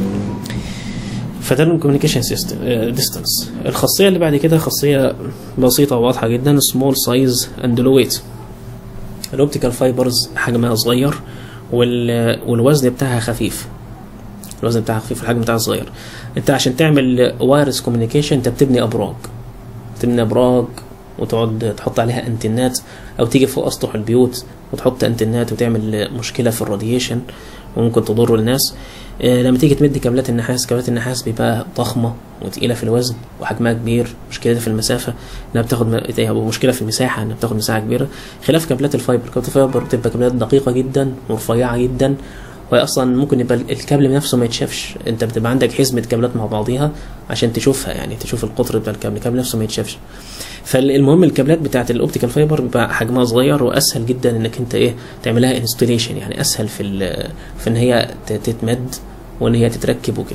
فده الكوميونيكيشن سيستم ديستانس الخاصيه اللي بعد كده خاصيه بسيطه وواضحه جدا سمول سايز اند لو ويت الاوبتيكال فايبرز حجمها صغير والوزن بتاعها خفيف الوزن بتاعها خفيف الحجم بتاعها صغير انت عشان تعمل وايرلس كوميونيكيشن انت بتبني ابراج تبني ابراج وتقعد تحط عليها انتنات او تيجي فوق اسطح البيوت وتحط انتنات وتعمل مشكله في الراديشن وممكن تضر الناس آه، لما تيجي تمد كابلات النحاس كابلات النحاس بيبقى ضخمه وتقيله في الوزن وحجمها كبير مشكلتها في المسافه انها بتاخد م- أو مشكله في المساحه انها بتاخد مساحه كبيره خلاف كابلات الفايبر كابلات الفايبر بتبقى كابلات دقيقه جدا ورفيعه جدا وهي اصلا ممكن يبقى الكابل نفسه ما يتشافش انت بتبقى عندك حزمه كابلات مع بعضيها عشان تشوفها يعني تشوف القطر بتاع الكابل الكابل نفسه ما يتشافش فالمهم الكابلات بتاعت الاوبتيكال فايبر بيبقى حجمها صغير واسهل جدا انك انت ايه تعملها انستوليشن يعني اسهل في ال- في ان هي ت- تتمد وان هي تتركب وكده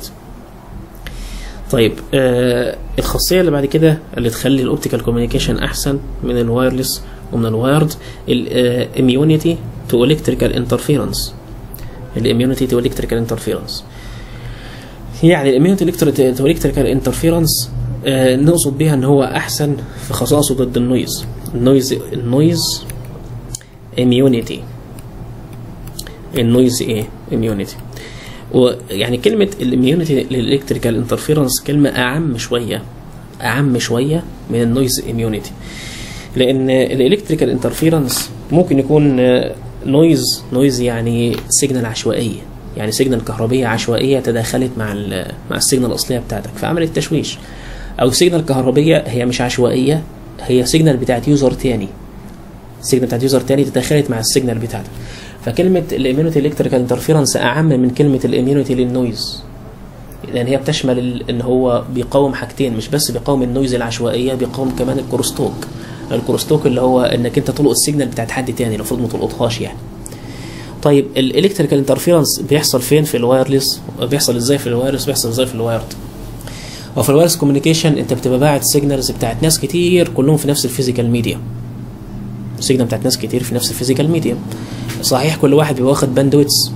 طيب آه الخاصيه اللي بعد كده اللي تخلي الاوبتيكال كوميونيكيشن احسن من الوايرلس ومن الوايرد الاميونيتي تو الكتريكال انترفيرنس الاميونيتي تو الكتريكال انترفيرنس يعني الاميونيتي تو الكتريكال انترفيرنس نقصد بيها ان هو احسن في خصائصه ضد النويز النويز النويز اميونيتي النويز ايه اميونيتي ويعني كلمة الاميونيتي للالكتريكال انترفيرنس كلمة أعم شوية أعم شوية من النويز اميونيتي لأن الالكتريكال انترفيرنس ممكن يكون نويز نويز يعني سيجنال عشوائية يعني سيجنال كهربية عشوائية تداخلت مع ال مع السيجنال الأصلية بتاعتك فعملت تشويش أو سيجنال كهربية هي مش عشوائية هي سيجنال بتاعت يوزر تاني السيجنال بتاعت يوزر تاني تداخلت مع السيجنال بتاعتك فكلمة الاميونيتي الكتريكال انترفيرنس أعم من كلمة الاميونيتي للنويز لأن هي بتشمل ال- إن هو بيقاوم حاجتين مش بس بيقاوم النويز العشوائية بيقاوم كمان الكروستوك الكروستوك اللي هو إنك أنت تلقط السيجنال بتاعت حد تاني المفروض ما تلقطهاش يعني طيب الالكتريكال انترفيرنس بيحصل فين في الوايرلس بيحصل ازاي في الوايرلس بيحصل ازاي في الوايرد وفي الوايرلس كوميونيكيشن انت بتبقى باعت سيجنالز بتاعت ناس كتير كلهم في نفس الفيزيكال ميديا سيجنال بتاعت ناس كتير في نفس الفيزيكال ميديا صحيح كل واحد بيبقى واخد باندويتس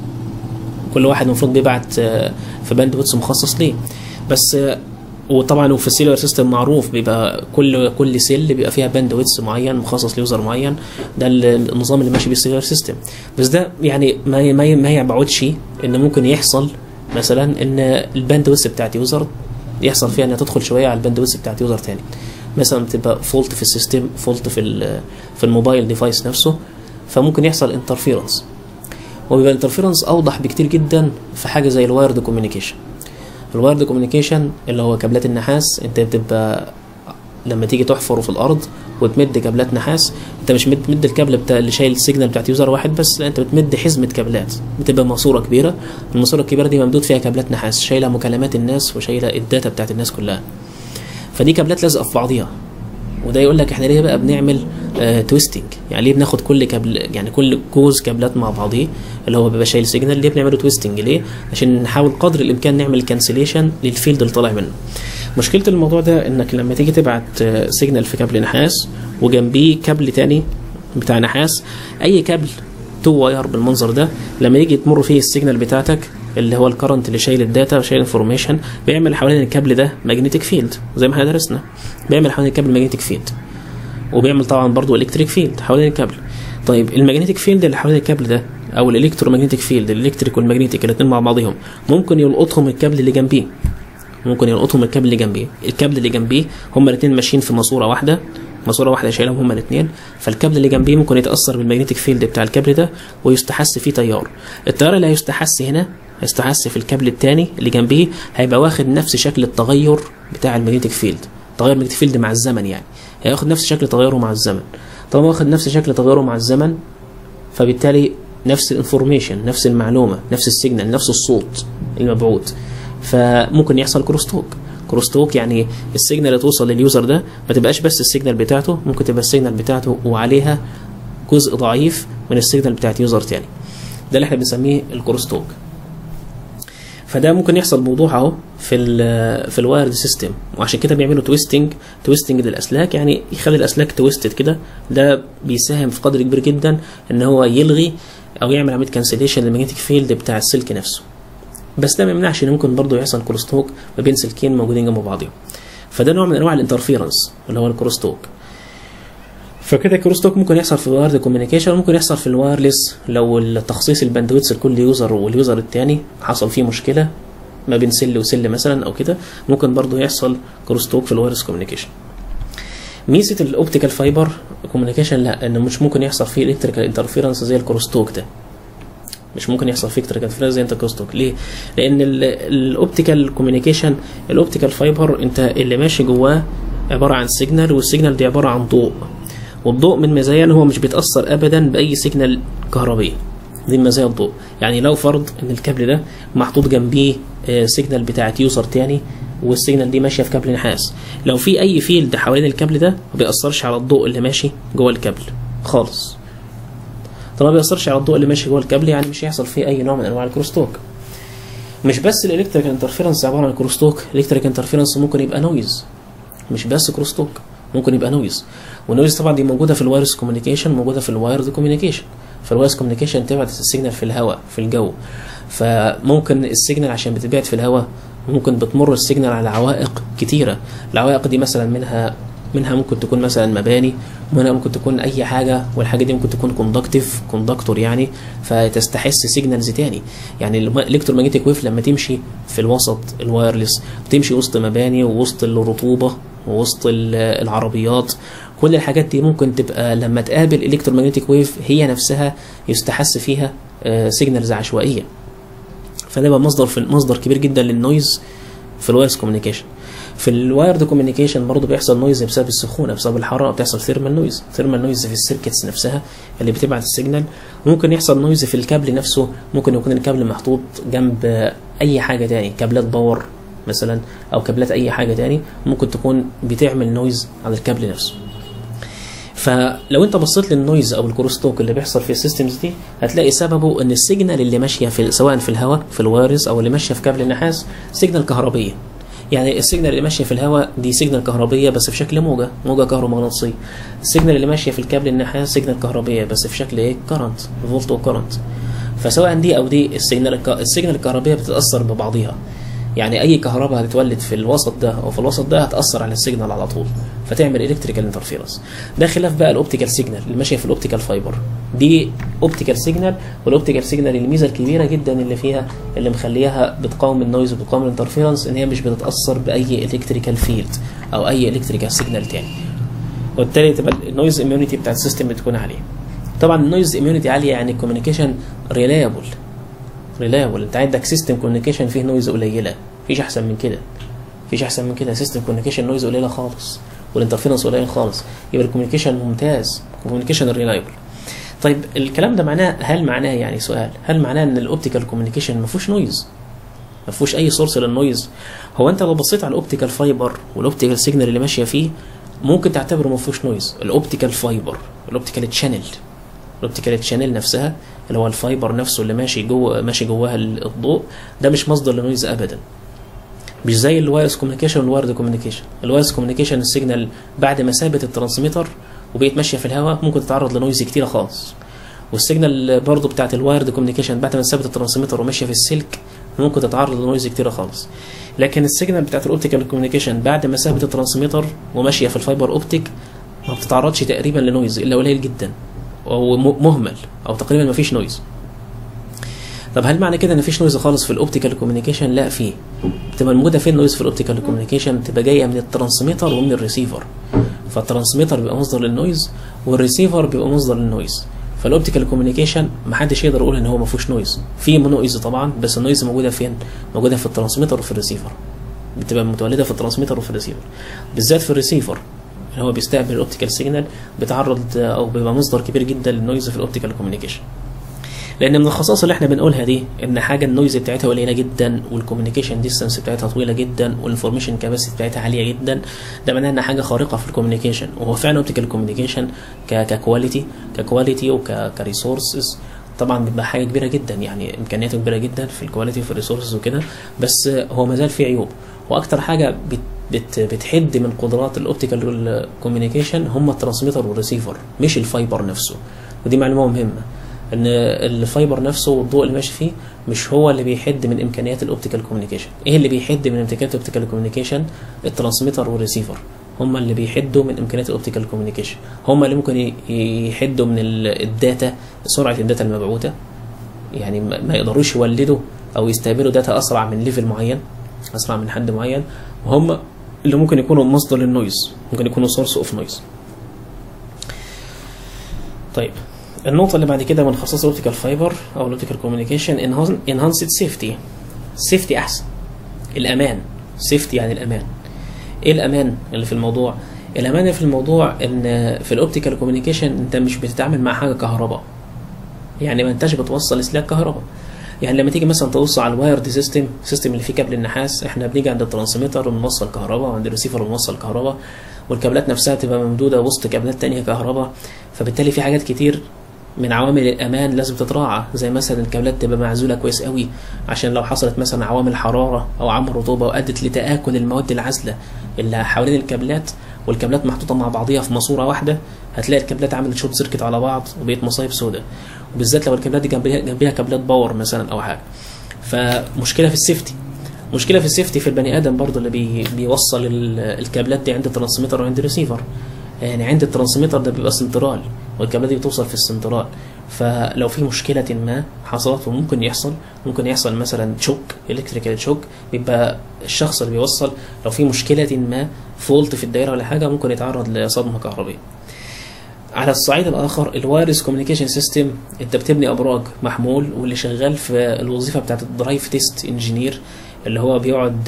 كل واحد المفروض بيبعت آه، في باندويتس مخصص ليه بس آه، وطبعا وفي السيلولار سيستم معروف بيبقى كل كل سيل بيبقى فيها باندويتس معين مخصص ليوزر معين ده النظام اللي ماشي بيه السيلولار سيستم بس ده يعني ما ما ما يبعدش ان ممكن يحصل مثلا ان الباندويتس بتاعت يوزر يحصل فيها انها تدخل شويه على الباندويتس بتاعت يوزر تاني مثلا بتبقى فولت في السيستم فولت في ال- في الموبايل ديفايس نفسه فممكن يحصل انترفيرنس وبيبقى الانترفيرنس اوضح بكتير جدا في حاجه زي الوايرد كوميونيكيشن الوايرد كوميونيكيشن اللي هو كابلات النحاس انت بتبقى لما تيجي تحفر في الارض وتمد كابلات نحاس انت مش بتمد الكابل بتاع اللي شايل السيجنال بتاعت يوزر واحد بس لا انت بتمد حزمه كابلات بتبقى ماسوره كبيره الماسوره الكبيره دي ممدود فيها كابلات نحاس شايله مكالمات الناس وشايله الداتا بتاعت الناس كلها فدي كابلات لازقه في بعضيها وده يقول لك احنا ليه بقى بنعمل آه تويستنج يعني ليه بناخد كل كابل يعني كل جوز كابلات مع بعضيه اللي هو بيبقى شايل سيجنال ليه بنعمله تويستنج ليه عشان نحاول قدر الامكان نعمل كانسليشن للفيلد اللي طالع منه مشكله الموضوع ده انك لما تيجي تبعت آه سيجنال في كابل نحاس وجنبيه كابل تاني بتاع نحاس اي كابل تو واير بالمنظر ده لما يجي تمر فيه السيجنال بتاعتك اللي هو الكرنت اللي شايل الداتا وشايل انفورميشن بيعمل حوالين الكابل ده ماجنتيك فيلد زي ما احنا درسنا بيعمل حوالين الكابل ماجنتيك فيلد وبيعمل طبعا برضو الكتريك فيلد حوالين الكابل طيب الماجنتيك فيلد اللي حوالين الكابل ده او الالكترومagnetic فيلد الالكتريك والماجنتيك الاثنين مع بعضهم ممكن يلقطهم الكابل اللي جنبيه ممكن يلقطهم الكابل اللي جنبيه الكابل اللي جنبيه هما الاثنين ماشيين في ماسوره واحده ماسوره واحده شايلهم هما الاثنين فالكابل اللي جنبيه ممكن يتاثر بالماجنتيك فيلد بتاع الكابل ده ويستحس فيه تيار التيار اللي هيستحس هنا هيستحس في الكابل الثاني اللي جنبيه هيبقى واخد نفس شكل التغير بتاع الماجنتيك فيلد تغير الماجنتيك فيلد مع الزمن يعني هياخد نفس شكل تغيره مع الزمن طالما واخد نفس شكل تغيره مع الزمن فبالتالي نفس الانفورميشن نفس المعلومه نفس السيجنال نفس الصوت المبعوث فممكن يحصل كروستوك كروستوك يعني السيجنال اللي توصل لليوزر ده ما تبقاش بس السيجنال بتاعته ممكن تبقى السيجنال بتاعته وعليها جزء ضعيف من السيجنال بتاعت يوزر تاني ده اللي احنا بنسميه الكروستوك فده ممكن يحصل بوضوح اهو في ال في الوايرد سيستم وعشان كده بيعملوا تويستنج تويستنج للاسلاك يعني يخلي الاسلاك تويستد كده ده بيساهم في قدر كبير جدا ان هو يلغي او يعمل عمليه كانسليشن للمagnetic فيلد بتاع السلك نفسه بس ده ما يمنعش ان ممكن برضه يحصل كروستوك ما بين سلكين موجودين جنب بعضهم فده نوع من انواع الانترفيرنس اللي هو الكروستوك فكده الكروستوك ممكن يحصل في الوايرد كوميونيكيشن ممكن يحصل في الوايرلس لو التخصيص الباندويتس لكل يوزر واليوزر الثاني حصل فيه مشكله ما بين سل وسل مثلا او كده ممكن برضه يحصل كروستوك في الوايرلس كوميونيكيشن ميزه الاوبتيكال فايبر كوميونيكيشن لا ان مش ممكن يحصل فيه الكتريكال انترفيرنس زي الكروستوك ده مش ممكن يحصل فيه انترفيرنس زي انت كروستوك ليه لان الاوبتيكال كوميونيكيشن الاوبتيكال فايبر انت اللي ماشي جواه عباره عن سيجنال والسيجنال دي عباره عن ضوء والضوء من مزايا ان هو مش بيتاثر ابدا باي سيجنال كهربيه دي مزايا الضوء يعني لو فرض ان الكابل ده محطوط جنبيه آه، سيجنال بتاعت يوزر تاني والسيجنال دي ماشيه في كابل نحاس لو في اي فيلد حوالين الكابل ده ما بيأثرش على الضوء اللي ماشي جوه الكابل خالص طالما ما بيأثرش على الضوء اللي ماشي جوه الكابل يعني مش هيحصل فيه اي نوع من انواع الكروستوك مش بس الالكتريك انترفيرنس عباره عن كروستوك الالكتريك انترفيرنس ممكن يبقى نويز مش بس كروستوك ممكن يبقى نويز والنويز طبعا دي موجوده في الوايرلس كوميونيكيشن موجوده في الوايرد كوميونيكيشن في الوايرلس كوميونيكيشن تبعت السيجنال في الهواء في الجو فممكن السيجنال عشان بتبعت في الهواء ممكن بتمر السيجنال على عوائق كتيره العوائق دي مثلا منها منها ممكن تكون مثلا مباني منها ممكن تكون اي حاجه والحاجه دي ممكن تكون كوندكتيف كوندكتور يعني فتستحس سيجنالز تاني يعني الالكترومagnetic ويف لما تمشي في الوسط الوايرلس بتمشي وسط مباني ووسط الرطوبه ووسط ال- العربيات كل الحاجات دي ممكن تبقى لما تقابل الكترومagnetic ويف هي نفسها يستحس فيها سيجنالز عشوائيه فده بقى مصدر في مصدر كبير جدا للنويز في الوايرلس كوميونيكيشن في الوايرد كوميونيكيشن برضه بيحصل نويز بسبب السخونه بسبب الحراره بتحصل ثيرمال نويز ثيرمال نويز في السيركتس نفسها اللي بتبعت السيجنال ممكن يحصل نويز في الكابل نفسه ممكن يكون الكابل محطوط جنب اي حاجه تاني كابلات باور مثلا او كابلات اي حاجه تاني ممكن تكون بتعمل نويز على الكابل نفسه فلو انت بصيت للنويز او الكروستوك اللي بيحصل في السيستمز دي هتلاقي سببه ان السيجنال اللي ماشيه في سواء في الهواء في الوايرز او اللي ماشيه في كابل النحاس سيجنال كهربيه يعني السيجنال اللي ماشيه في الهواء دي سيجنال كهربيه بس في شكل موجه موجه كهرومغناطيسيه السيجنال اللي ماشيه في الكابل النحاس سيجنال كهربيه بس في شكل ايه كرنت فولت وكرنت فسواء دي او دي السيجنال الك- السيجنال الكهربيه بتتاثر ببعضيها يعني اي كهرباء هتتولد في الوسط ده او في الوسط ده هتاثر على السيجنال على طول فتعمل الكتريكال انترفيرنس ده خلاف بقى الاوبتيكال سيجنال اللي ماشيه في الاوبتيكال فايبر دي اوبتيكال سيجنال والاوبتيكال سيجنال الميزه الكبيره جدا اللي فيها اللي مخليها بتقاوم النويز وبتقاوم الانترفيرنس ان هي مش بتتاثر باي الكتريكال فيلد او اي الكتريكال سيجنال تاني وبالتالي تبقى النويز اميونيتي بتاعت السيستم بتكون عاليه طبعا النويز اميونيتي عاليه يعني الكوميونيكيشن ريلايبل ريلايبل انت عندك سيستم كوميونيكيشن فيه نويز قليله مفيش احسن من كده مفيش احسن من كده سيستم كوميونيكيشن نويز قليله خالص والانترفيرنس قليل خالص يبقى الكوميونيكيشن ممتاز كوميونيكيشن ريلايبل طيب الكلام ده معناه هل معناه يعني سؤال هل معناه ان الاوبتيكال كوميونيكيشن ما فيهوش نويز ما فيهوش اي سورس للنويز هو انت لو بصيت على الاوبتيكال فايبر والاوبتيكال سيجنال اللي ماشيه فيه ممكن تعتبره ما فيهوش نويز الاوبتيكال فايبر الاوبتيكال تشانل الاوبتيكال تشانل نفسها اللي هو الفايبر نفسه اللي ماشي جوه ماشي جواها الضوء ده مش مصدر لنويز ابدا مش زي الوايرلس كوميونيكيشن والوايرد كوميونيكيشن الوايرلس كوميونيكيشن السيجنال بعد ما سابت الترانسميتر وبقيت ماشيه في الهواء ممكن تتعرض لنويز كتيره خالص والسيجنال برضو بتاعت الوايرد كوميونيكيشن بعد ما سابت الترانسميتر وماشيه في السلك ممكن تتعرض لنويز كتيره خالص لكن السيجنال بتاعت الاوبتيكال كوميونيكيشن بعد ما سابت الترانسميتر وماشيه في الفايبر اوبتيك ما بتتعرضش تقريبا لنويز الا قليل جدا او م- مهمل او تقريبا ما فيش نويز طب هل معنى كده ان مفيش نويز خالص في الاوبتيكال كوميونيكيشن لا في بتبقى موجوده فين النويز في الاوبتيكال كوميونيكيشن تبقى جايه من الترانسميتر ومن الريسيفر فالترانسميتر بيبقى مصدر للنويز والريسيفر بيبقى مصدر للنويز فالاوبتيكال كوميونيكيشن ما حدش يقدر يقول ان هو ما فيهوش نويز في نويز طبعا بس النويز موجوده فين موجوده في الترانسميتر وفي الريسيفر بتبقى متولده في الترانسميتر وفي الريسيفر بالذات في الريسيفر اللي هو بيستقبل الاوبتيكال سيجنال بيتعرض او بيبقى مصدر كبير جدا للنويز في الاوبتيكال كوميونيكيشن لان من الخصائص اللي احنا بنقولها دي ان حاجه النويز بتاعتها قليله جدا والكوميونيكيشن ديستانس بتاعتها طويله جدا والانفورميشن كاباسيتي بتاعتها عاليه جدا ده معناه انها حاجه خارقه في الكوميونيكيشن وهو فعلا اوبتيكال كوميونيكيشن ككواليتي ككواليتي وكريسورسز طبعا بيبقى حاجه كبيره جدا يعني امكانياته كبيره جدا في الكواليتي وفي الريسورسز وكده بس هو ما زال فيه عيوب واكتر حاجه بت بت بتحد من قدرات الاوبتيكال كوميونيكيشن هم الترانسميتر والريسيفر مش الفايبر نفسه ودي معلومه مهمه ان الفايبر نفسه والضوء اللي ماشي فيه مش هو اللي بيحد من امكانيات الاوبتيكال كوميونيكيشن ايه اللي بيحد من امكانيات الاوبتيكال كوميونيكيشن الترانسميتر والريسيفر هم اللي بيحدوا من امكانيات الاوبتيكال كوميونيكيشن هم اللي ممكن ي- يحدوا من ال- الداتا سرعه الداتا المبعوثه يعني ما ما يقدروش يولدوا او يستقبلوا داتا اسرع من ليفل معين اسرع من حد معين وهم اللي ممكن يكونوا مصدر للنويز ممكن يكونوا سورس اوف نويز طيب النقطة اللي بعد كده من خصائص الاوبتيكال فايبر او الاوبتيكال كوميونيكيشن انهانسد سيفتي سيفتي احسن الامان سيفتي يعني الامان ايه الامان اللي في الموضوع الامان اللي في الموضوع ان في الاوبتيكال كوميونيكيشن انت مش بتتعامل مع حاجه كهرباء يعني ما انتش بتوصل اسلاك كهرباء يعني لما تيجي مثلا تبص على الوايرد سيستم السيستم اللي فيه كابل النحاس احنا بنيجي عند الترانسميتر ونوصل كهرباء وعند الريسيفر ونوصل كهرباء والكابلات نفسها تبقى ممدوده وسط كابلات تانية كهرباء فبالتالي في حاجات كتير من عوامل الامان لازم تتراعى زي مثلا الكابلات تبقى معزوله كويس قوي عشان لو حصلت مثلا عوامل حراره او عوامل رطوبه وادت لتاكل المواد العازله اللي حوالين الكابلات والكابلات محطوطه مع بعضيها في ماسوره واحده هتلاقي الكابلات عملت شوت سيركت على بعض وبقت مصايب سوداء وبالذات لو الكابلات دي جنبيها جنبيها كابلات باور مثلا او حاجه فمشكله في السيفتي مشكله في السيفتي في البني ادم برضو اللي بي بيوصل الكابلات دي عند الترانسميتر وعند الريسيفر يعني عند الترانسميتر ده بيبقى سنترال والكابلات دي بتوصل في السنترال فلو في مشكلة ما حصلت وممكن يحصل ممكن يحصل مثلا شوك الكتريكال شوك بيبقى الشخص اللي بيوصل لو في مشكلة ما فولت في الدايرة ولا حاجة ممكن يتعرض لصدمة كهربية على الصعيد الاخر الوايرلس كوميونيكيشن سيستم انت بتبني ابراج محمول واللي شغال في الوظيفه بتاعت الدرايف تيست انجينير اللي هو بيقعد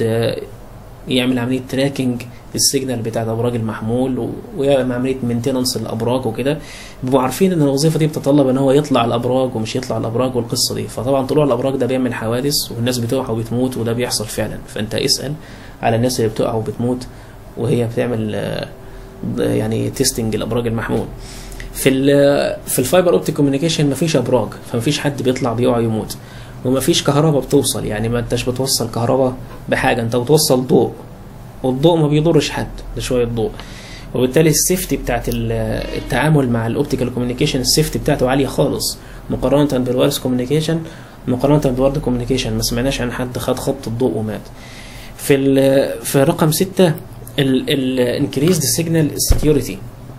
يعمل عمليه تراكنج السيجنال بتاعت ابراج المحمول ويعمل عمليه مينتننس للابراج وكده بيبقوا عارفين ان الوظيفه دي بتتطلب ان هو يطلع الابراج ومش يطلع الابراج والقصه دي فطبعا طلوع الابراج ده بيعمل حوادث والناس بتقع وبتموت وده بيحصل فعلا فانت اسال على الناس اللي بتقع وبتموت وهي بتعمل يعني تيستنج الابراج المحمول في ال في الفايبر اوبتيك كوميونيكيشن مفيش ابراج فمفيش حد بيطلع بيقع يموت ومفيش كهرباء بتوصل يعني ما انتش بتوصل كهرباء بحاجه انت بتوصل ضوء والضوء ما بيضرش حد ده شويه ضوء وبالتالي السيفتي بتاعت التعامل مع الاوبتيكال كوميونيكيشن السيفتي بتاعته عاليه خالص مقارنه بالوايرلس كوميونيكيشن مقارنه بالوارد كوميونيكيشن ما سمعناش عن حد خد خط الضوء ومات في في رقم ستة الانكريزد سيجنال سكيورتي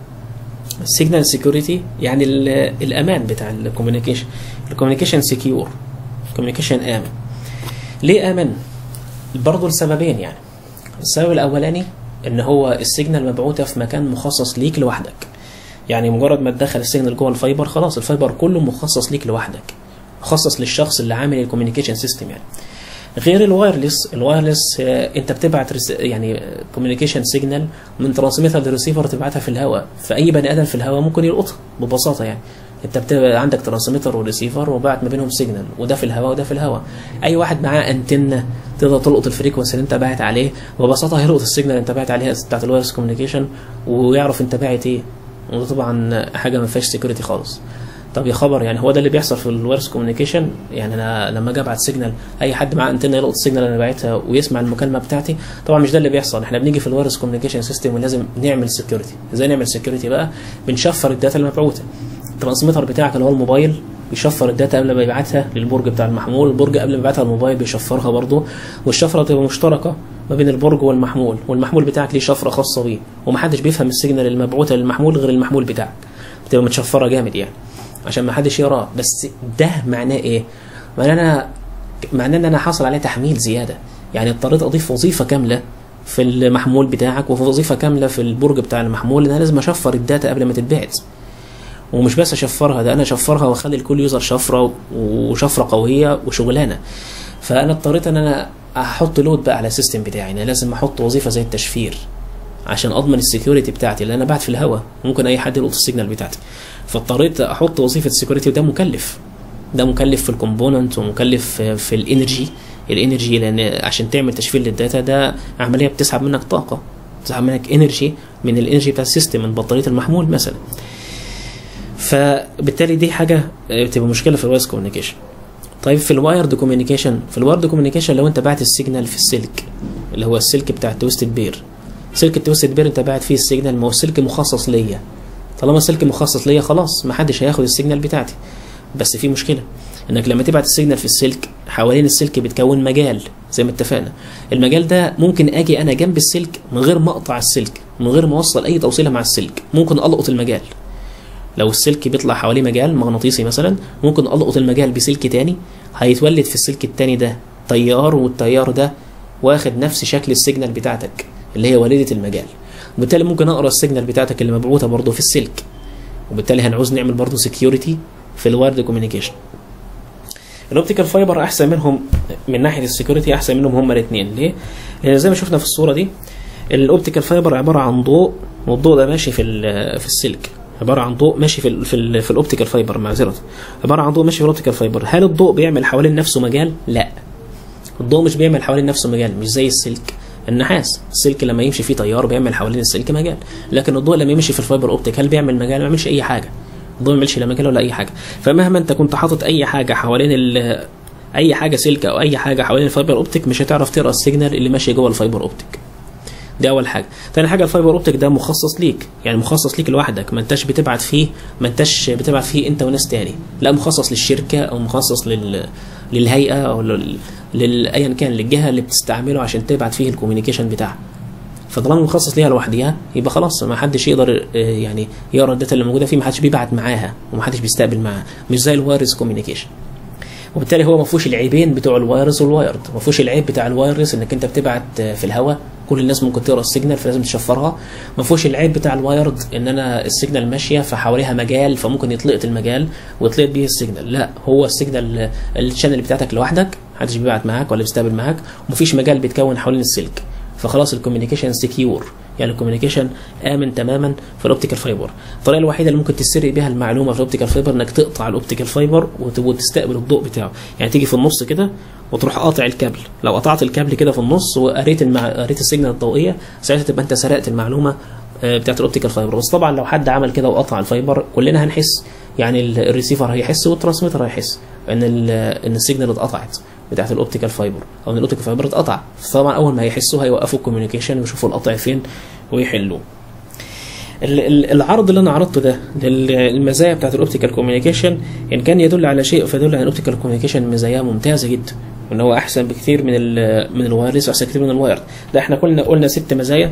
السيجنال سكيورتي يعني الامان بتاع الكوميونيكيشن الكوميونيكيشن سكيور الكوميونيكيشن امن ليه امن برضه لسببين يعني السبب الاولاني ان هو السيجنال مبعوثه في مكان مخصص ليك لوحدك يعني مجرد ما تدخل السيجنال جوه الفايبر خلاص الفايبر كله مخصص ليك لوحدك مخصص للشخص اللي عامل الكوميونيكيشن سيستم يعني غير الوايرلس الوايرلس انت بتبعت يعني كوميونيكيشن سيجنال من ترانسميتر لريسيفر تبعتها في الهواء فاي بني ادم في الهواء ممكن يلقطها ببساطه يعني انت بتبقى عندك ترانسميتر وريسيفر وبعت ما بينهم سيجنال وده في الهواء وده في الهواء اي واحد معاه انتنه تقدر تلقط الفريكونسي اللي انت باعت عليه ببساطه هيلقط السيجنال اللي انت باعت عليها بتاعت الوايرلس كوميونيكيشن ويعرف انت باعت ايه وده طبعا حاجه ما فيهاش سيكوريتي خالص طب يا خبر يعني هو ده اللي بيحصل في الوايرلس كوميونيكيشن يعني انا لما اجي ابعت سيجنال اي حد معاه انتنه يلقط السيجنال اللي انا باعتها ويسمع المكالمه بتاعتي طبعا مش ده اللي بيحصل احنا بنيجي في الوايرلس كوميونيكيشن سيستم ولازم نعمل سكيورتي ازاي نعمل سكيورتي بقى بنشفر الداتا المبعوثه الترانسميتر بتاعك اللي هو الموبايل بيشفر الداتا قبل ما يبعتها للبرج بتاع المحمول البرج قبل ما يبعتها الموبايل بيشفرها برضه والشفره بتبقى مشتركه ما بين البرج والمحمول والمحمول بتاعك ليه شفره خاصه بيه ومحدش بيفهم السيجنال المبعوثه للمحمول غير المحمول بتاعك بتبقى متشفره جامد يعني عشان ما حدش يقراه بس ده معناه ايه معناه انا معناه ان انا حاصل عليه تحميل زياده يعني اضطريت اضيف وظيفه كامله في المحمول بتاعك وفي وظيفه كامله في البرج بتاع المحمول ان انا لازم اشفر الداتا قبل ما تتبعت ومش بس اشفرها ده انا اشفرها واخلي لكل يوزر شفره وشفره قويه وشغلانه فانا اضطريت ان انا احط لود بقى على السيستم بتاعي انا لازم احط وظيفه زي التشفير عشان اضمن السكيورتي بتاعتي لان انا بعت في الهواء ممكن اي حد يلقط السيجنال بتاعتي فاضطريت احط وظيفه السكيورتي وده مكلف ده مكلف في الكومبوننت ومكلف في الانرجي الانرجي لان عشان تعمل تشفير للداتا ده عمليه بتسحب منك طاقه بتسحب منك انرجي من الانرجي بتاع السيستم من بطاريه المحمول مثلا فبالتالي دي حاجه بتبقى مشكله في الوايرلس كوميونيكيشن طيب في الوايرد كوميونيكيشن في الوايرد كوميونيكيشن لو انت بعت السيجنال في السلك اللي هو السلك بتاع التويستد بير سلك التويستد بير انت باعت فيه السيجنال ما هو السلك مخصص ليا طالما السلك مخصص ليا خلاص ما حدش هياخد السيجنال بتاعتي بس في مشكله انك لما تبعت السيجنال في السلك حوالين السلك بتكون مجال زي ما اتفقنا المجال ده ممكن اجي انا جنب السلك من غير ما اقطع السلك من غير ما اوصل اي توصيله مع السلك ممكن القط المجال لو السلك بيطلع حواليه مجال مغناطيسي مثلا ممكن القط المجال بسلك تاني هيتولد في السلك التاني ده تيار والتيار ده واخد نفس شكل السيجنال بتاعتك اللي هي والدة المجال وبالتالي ممكن اقرا السيجنال بتاعتك اللي مبعوثه برضه في السلك وبالتالي هنعوز نعمل برضه سكيورتي في الوايرد كوميونيكيشن الاوبتيكال فايبر احسن منهم من ناحيه السكيورتي احسن منهم هما الاثنين ليه؟ لان زي ما شفنا في الصوره دي الاوبتيكال فايبر عباره عن ضوء والضوء ده ماشي في ال- في السلك عباره عن ضوء ماشي في ال في, ال في الاوبتيكال فايبر معذره عباره عن ضوء ماشي في الاوبتيكال فايبر هل الضوء بيعمل حوالين نفسه مجال لا الضوء مش بيعمل حوالين نفسه مجال مش زي السلك النحاس السلك لما يمشي فيه تيار بيعمل حوالين السلك مجال لكن الضوء لما يمشي في الفايبر اوبتيك هل بيعمل مجال ما بيعملش اي حاجه الضوء ما بيعملش لا مجال ولا اي حاجه فمهما انت كنت حاطط اي حاجه حوالين ال اي حاجه سلك او اي حاجه حوالين الفايبر اوبتيك مش هتعرف تقرا السيجنال اللي ماشي جوه الفايبر اوبتيك دي اول حاجه تاني حاجه الفايبر اوبتيك ده مخصص ليك يعني مخصص ليك لوحدك ما انتش بتبعت فيه ما انتش بتبعت فيه انت وناس تاني لا مخصص للشركه او مخصص لل للهيئه او لل... لل... ايا كان للجهه اللي بتستعمله عشان تبعت فيه الكوميونيكيشن بتاعها فطالما مخصص ليها لوحديها يبقى خلاص ما حدش يقدر آه، يعني يقرا الداتا اللي موجوده فيه ما حدش بيبعت معاها وما حدش بيستقبل معاها مش زي الوايرلس كوميونيكيشن وبالتالي هو ما فيهوش العيبين بتوع الوايرلس والوايرد ما فيهوش العيب بتاع الوايرلس انك انت بتبعت آه، في الهواء كل الناس ممكن تقرا السيجنال فلازم تشفرها ما فيهوش العيب بتاع الوايرد ان انا السيجنال ماشيه فحواليها مجال فممكن يطلقت المجال ويطلقت بيه السيجنال لا هو السيجنال الشانل بتاعتك لوحدك محدش بيبعت معاك ولا بيستقبل معاك ومفيش مجال بيتكون حوالين السلك فخلاص الكوميونيكيشن سكيور يعني الكوميونيكيشن امن تماما في الاوبتيكال فايبر الطريقه الوحيده اللي ممكن تسرق بيها المعلومه في الاوبتيكال فايبر انك تقطع الاوبتيكال فايبر وت- وتستقبل الضوء بتاعه يعني تيجي في النص كده وتروح قاطع الكابل لو قطعت الكابل كده في النص وقريت المع... قريت السيجنال الضوئيه ساعتها تبقى انت سرقت المعلومه آه، بتاعت الاوبتيكال فايبر بس طبعا لو حد عمل كده وقطع الفايبر كلنا هنحس يعني ال- الريسيفر هيحس والترانسميتر هيحس ان ال- ان السيجنال اتقطعت بتاعت الاوبتيكال فايبر او ان الاوبتيكال فايبر اتقطع فطبعا اول ما هيحسوا هيوقفوا الكوميونيكيشن ويشوفوا القطع فين ويحلوه ال- ال- العرض اللي انا عرضته ده للمزايا بتاعت الاوبتيكال كوميونيكيشن ان كان يدل على شيء فيدل على الاوبتيكال كوميونيكيشن مزايا ممتازه جدا وان هو احسن بكثير من ال من الوايرلس واحسن كتير من الوايرد ده احنا قلنا قلنا ست مزايا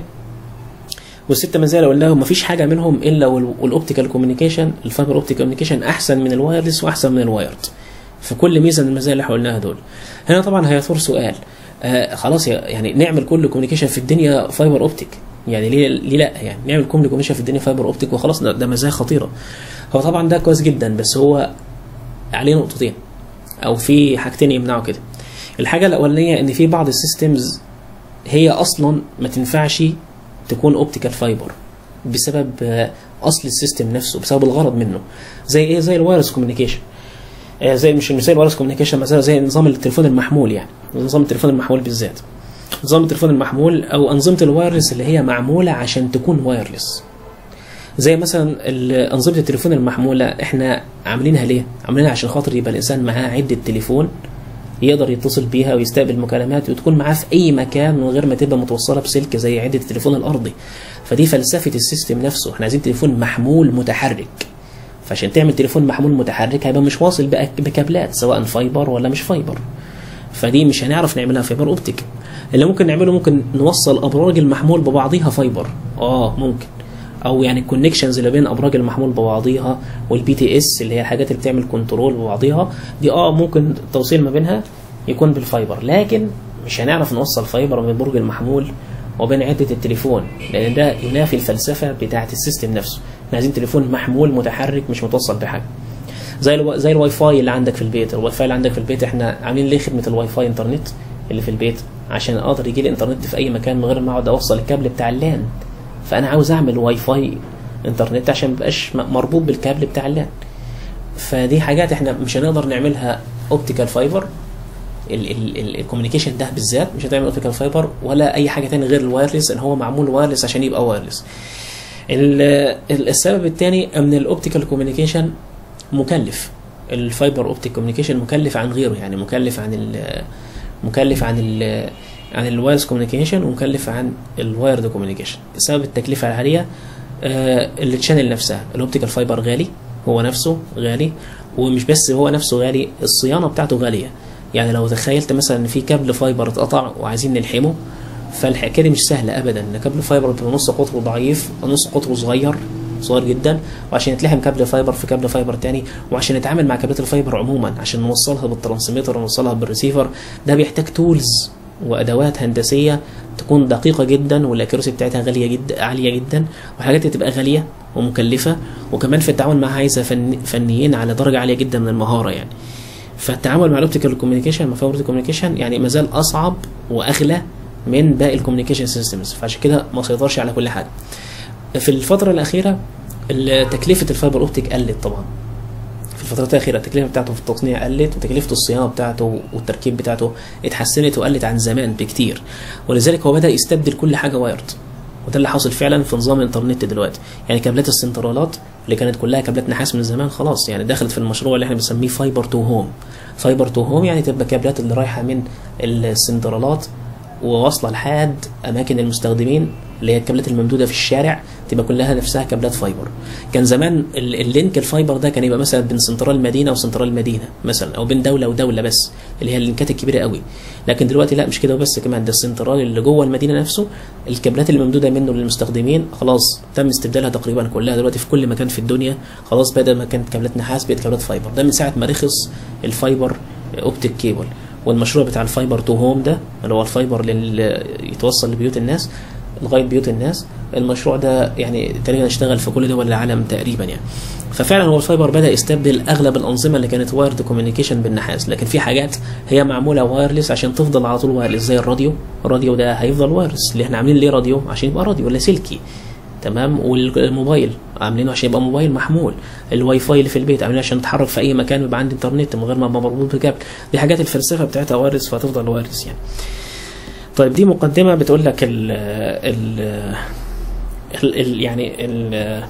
والست مزايا اللي قلناهم مفيش حاجه منهم الا وال- والاوبتيكال كوميونيكيشن الفايبر اوبتيك كوميونيكيشن احسن من الوايرلس واحسن من الوايرد في كل ميزه من المزايا اللي احنا قلناها دول هنا طبعا هيثور سؤال آه خلاص يا- يعني نعمل كل كوميونيكيشن في الدنيا فايبر اوبتيك يعني ليه ليه لا يعني نعمل كل كوميونيكيشن في الدنيا فايبر اوبتيك وخلاص ده, ده مزايا خطيره هو طبعا ده كويس جدا بس هو عليه نقطتين او في حاجتين يمنعوا كده الحاجه الاولانيه ان في بعض السيستمز هي اصلا ما تنفعش تكون اوبتيكال فايبر بسبب آه، اصل السيستم نفسه بسبب الغرض منه زي ايه زي الوايرلس كوميونيكيشن آه، زي مش مش زي الوايرلس كوميونيكيشن مثلا زي نظام التليفون المحمول يعني نظام التليفون المحمول بالذات نظام التليفون المحمول او انظمه الوايرلس اللي هي معموله عشان تكون وايرلس زي مثلا ال- انظمه التليفون المحموله احنا عاملينها ليه عاملينها عشان خاطر يبقى الانسان معاه عده تليفون يقدر يتصل بيها ويستقبل مكالمات وتكون معاه في اي مكان من غير ما تبقى متوصله بسلك زي عده التليفون الارضي فدي فلسفه السيستم نفسه احنا عايزين تليفون محمول متحرك فعشان تعمل تليفون محمول متحرك هيبقى مش واصل بقى بكابلات سواء فايبر ولا مش فايبر فدي مش هنعرف نعملها فايبر اوبتيك اللي ممكن نعمله ممكن نوصل ابراج المحمول ببعضيها فايبر اه ممكن او يعني الكونكشنز اللي بين ابراج المحمول ببعضيها والبي تي اس اللي هي الحاجات اللي بتعمل كنترول ببعضيها دي اه ممكن التوصيل ما بينها يكون بالفايبر لكن مش هنعرف نوصل فايبر بين برج المحمول وبين عدة التليفون لأن ده ينافي الفلسفة بتاعة السيستم نفسه احنا عايزين تليفون محمول متحرك مش متوصل بحاجة زي الو... زي الواي فاي اللي عندك في البيت الواي فاي اللي عندك في البيت احنا عاملين ليه خدمة الواي فاي انترنت اللي في البيت عشان اقدر يجي لي انترنت في اي مكان من غير ما اقعد اوصل الكابل بتاع اللان فانا عاوز اعمل واي فاي انترنت عشان ما يبقاش م- مربوط بالكابل بتاع اللان فدي حاجات احنا مش هنقدر نعملها اوبتيكال فايبر الكوميونيكيشن ده بالذات مش هتعمل اوبتيكال فايبر ولا اي حاجه تاني غير الوايرلس ان هو معمول وايرلس عشان يبقى وايرلس ال- ال- السبب الثاني ان الاوبتيكال كوميونيكيشن مكلف الفايبر اوبتيك كوميونيكيشن مكلف عن غيره يعني مكلف عن ال مكلف عن ال عن الوايرلس كوميونيكيشن ومكلف عن الوايرد كوميونيكيشن بسبب التكلفه العاليه آه، التشانل نفسها الاوبتيكال فايبر غالي هو نفسه غالي ومش بس هو نفسه غالي الصيانه بتاعته غاليه يعني لو تخيلت مثلا ان في كابل فايبر اتقطع وعايزين نلحمه فالحكايه دي مش سهله ابدا ان كابل فايبر بيبقى نص قطره ضعيف نص قطره صغير صغير جدا وعشان يتلحم كابل فايبر في كابل فايبر تاني وعشان نتعامل مع كابلات الفايبر عموما عشان نوصلها بالترانسميتر ونوصلها بالريسيفر ده بيحتاج تولز وادوات هندسيه تكون دقيقه جدا والاكيرسي بتاعتها غاليه جدا عاليه جدا وحاجات تبقى غاليه ومكلفه وكمان في التعامل معها عايزه فن فنيين على درجه عاليه جدا من المهاره يعني فالتعامل مع الاوبتيكال كوميونيكيشن مع فايبر كوميونيكيشن يعني مازال اصعب واغلى من باقي الكوميونيكيشن سيستمز فعشان كده ما سيطرش على كل حاجه في الفتره الاخيره ال- تكلفه الفايبر اوبتيك قلت طبعا في الفترات الاخيره التكلفه بتاعته في التصنيع قلت وتكلفه الصيانه بتاعته والتركيب بتاعته اتحسنت وقلت عن زمان بكتير ولذلك هو بدا يستبدل كل حاجه وايرد وده اللي حاصل فعلا في نظام الانترنت دلوقتي يعني كابلات السنترالات اللي كانت كلها كابلات نحاس من زمان خلاص يعني دخلت في المشروع اللي احنا بنسميه فايبر تو هوم فايبر تو هوم يعني تبقى كابلات اللي رايحه من السنترالات وواصله لحد اماكن المستخدمين اللي هي الكابلات الممدوده في الشارع تبقى كلها نفسها كابلات فايبر كان زمان ال- اللينك الفايبر ده كان يبقى مثلا بين سنترال مدينه وسنترال مدينه مثلا او بين دوله ودوله بس اللي هي اللينكات الكبيره قوي لكن دلوقتي لا مش كده وبس كمان ده السنترال اللي جوه المدينه نفسه الكابلات اللي ممدوده منه للمستخدمين خلاص تم استبدالها تقريبا كلها دلوقتي في كل مكان في الدنيا خلاص بدل ما كانت كابلات نحاس بقت كابلات فايبر ده من ساعه ما رخص الفايبر اوبتيك كيبل والمشروع بتاع الفايبر تو هوم ده اللي هو الفايبر اللي يتوصل لبيوت الناس لغايه بيوت الناس المشروع ده يعني تقريبا اشتغل في كل دول العالم تقريبا يعني ففعلا هو الفايبر بدا يستبدل اغلب الانظمه اللي كانت وايرد كوميونيكيشن بالنحاس لكن في حاجات هي معموله وايرلس عشان تفضل على طول وايرلس زي الراديو الراديو ده هيفضل وايرلس اللي احنا عاملين ليه راديو عشان يبقى راديو لاسلكي تمام والموبايل عاملينه عشان يبقى موبايل محمول الواي فاي اللي في البيت عاملينه عشان اتحرك في اي مكان ويبقى عندي انترنت من غير ما ابقى مربوط بكابل دي حاجات الفلسفه بتاعتها وايرلس فهتفضل وايرلس يعني طيب دي مقدمه بتقول لك ال ال ال ال يعني ال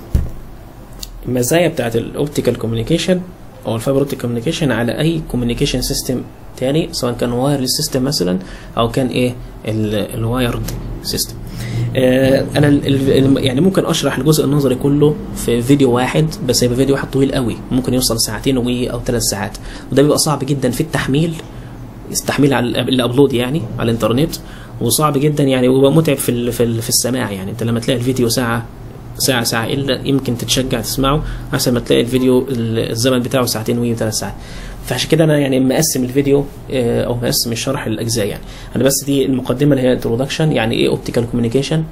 المزايا بتاعت الاوبتيكال كوميونيكيشن او الفايبر اوبتيك كوميونيكيشن على اي كوميونيكيشن سيستم تاني سواء كان وايرلس سيستم مثلا او كان ايه الوايرد سيستم آه انا ال ال يعني ممكن اشرح الجزء النظري كله في فيديو واحد بس هيبقى فيديو واحد طويل قوي ممكن يوصل ساعتين و او ثلاث ساعات وده بيبقى صعب جدا في التحميل التحميل على الابلود يعني على الانترنت وصعب جدا يعني وبيبقى متعب في ال في, ال في السماع يعني انت لما تلاقي الفيديو ساعه ساعة ساعة إلا يمكن تتشجع تسمعه أحسن ما تلاقي الفيديو الزمن بتاعه ساعتين وثلاث ساعات فعشان كده أنا يعني مقسم الفيديو أو مقسم الشرح للأجزاء يعني أنا بس دي المقدمة اللي هي انترودكشن يعني إيه أوبتيكال كوميونيكيشن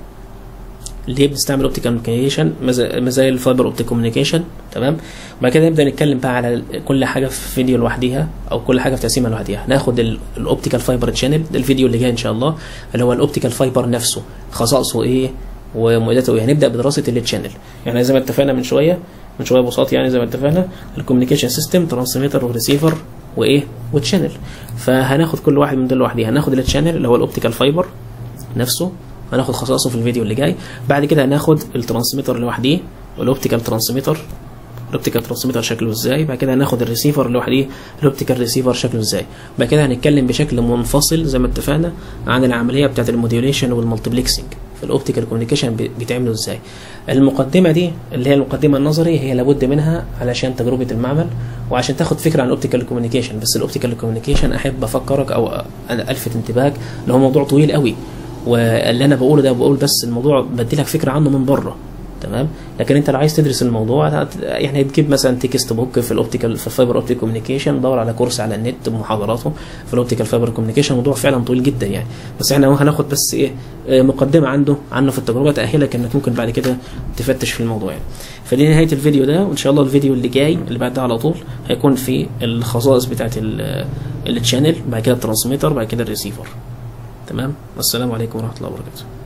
ليه بنستعمل اوبتيكال كوميونيكيشن مزايا الفايبر اوبتيك كوميونيكيشن تمام وبعد كده نبدا نتكلم بقى على كل حاجه في فيديو لوحديها او كل حاجه في تقسيمه لوحديها ناخد الاوبتيكال فايبر تشانل ده الفيديو اللي جاي ان شاء الله اللي هو الاوبتيكال فايبر نفسه خصائصه ايه ومعداته ايه هنبدا بدراسه التشانل يعني زي ما اتفقنا من شويه من شويه بساط يعني زي ما اتفقنا الكوميونيكيشن سيستم ترانسميتر وريسيفر وايه وتشانل فهناخد كل واحد من دول لوحديها هناخد التشانل اللي هو الاوبتيكال فايبر نفسه هناخد خصائصه في الفيديو اللي جاي بعد كده هناخد الترانسميتر لوحديه والاوبتيكال ترانسميتر الاوبتيكال ترانسميتر شكله ازاي بعد كده هناخد الريسيفر لوحديه الاوبتيكال ريسيفر شكله ازاي بعد كده هنتكلم بشكل منفصل زي ما اتفقنا عن العمليه بتاعه الموديوليشن والمالتيبلكسنج في الاوبتيكال كوميونيكيشن بيتعملوا ازاي المقدمه دي اللي هي المقدمه النظري هي لابد منها علشان تجربه المعمل وعشان تاخد فكره عن الاوبتيكال كوميونيكيشن بس الاوبتيكال كوميونيكيشن احب افكرك او الفت انتباهك ان هو موضوع طويل قوي واللي انا بقوله ده بقول بس الموضوع بديلك فكره عنه من بره تمام لكن انت لو عايز تدرس الموضوع يعني تجيب مثلا تكست بوك في الاوبتيكال في الفايبر اوبتيك كوميونيكيشن دور على كورس على النت بمحاضراته في الاوبتيكال فايبر كوميونيكيشن موضوع فعلا طويل جدا يعني بس احنا هناخد بس ايه مقدمه عنده عنه في التجربه تاهلك انك ممكن بعد كده تفتش في الموضوع يعني فدي نهايه الفيديو ده وان شاء الله الفيديو اللي جاي اللي بعد ده على طول هيكون في الخصائص بتاعت التشانل بعد كده الترانسميتر بعد كده الريسيفر تمام والسلام عليكم ورحمه الله وبركاته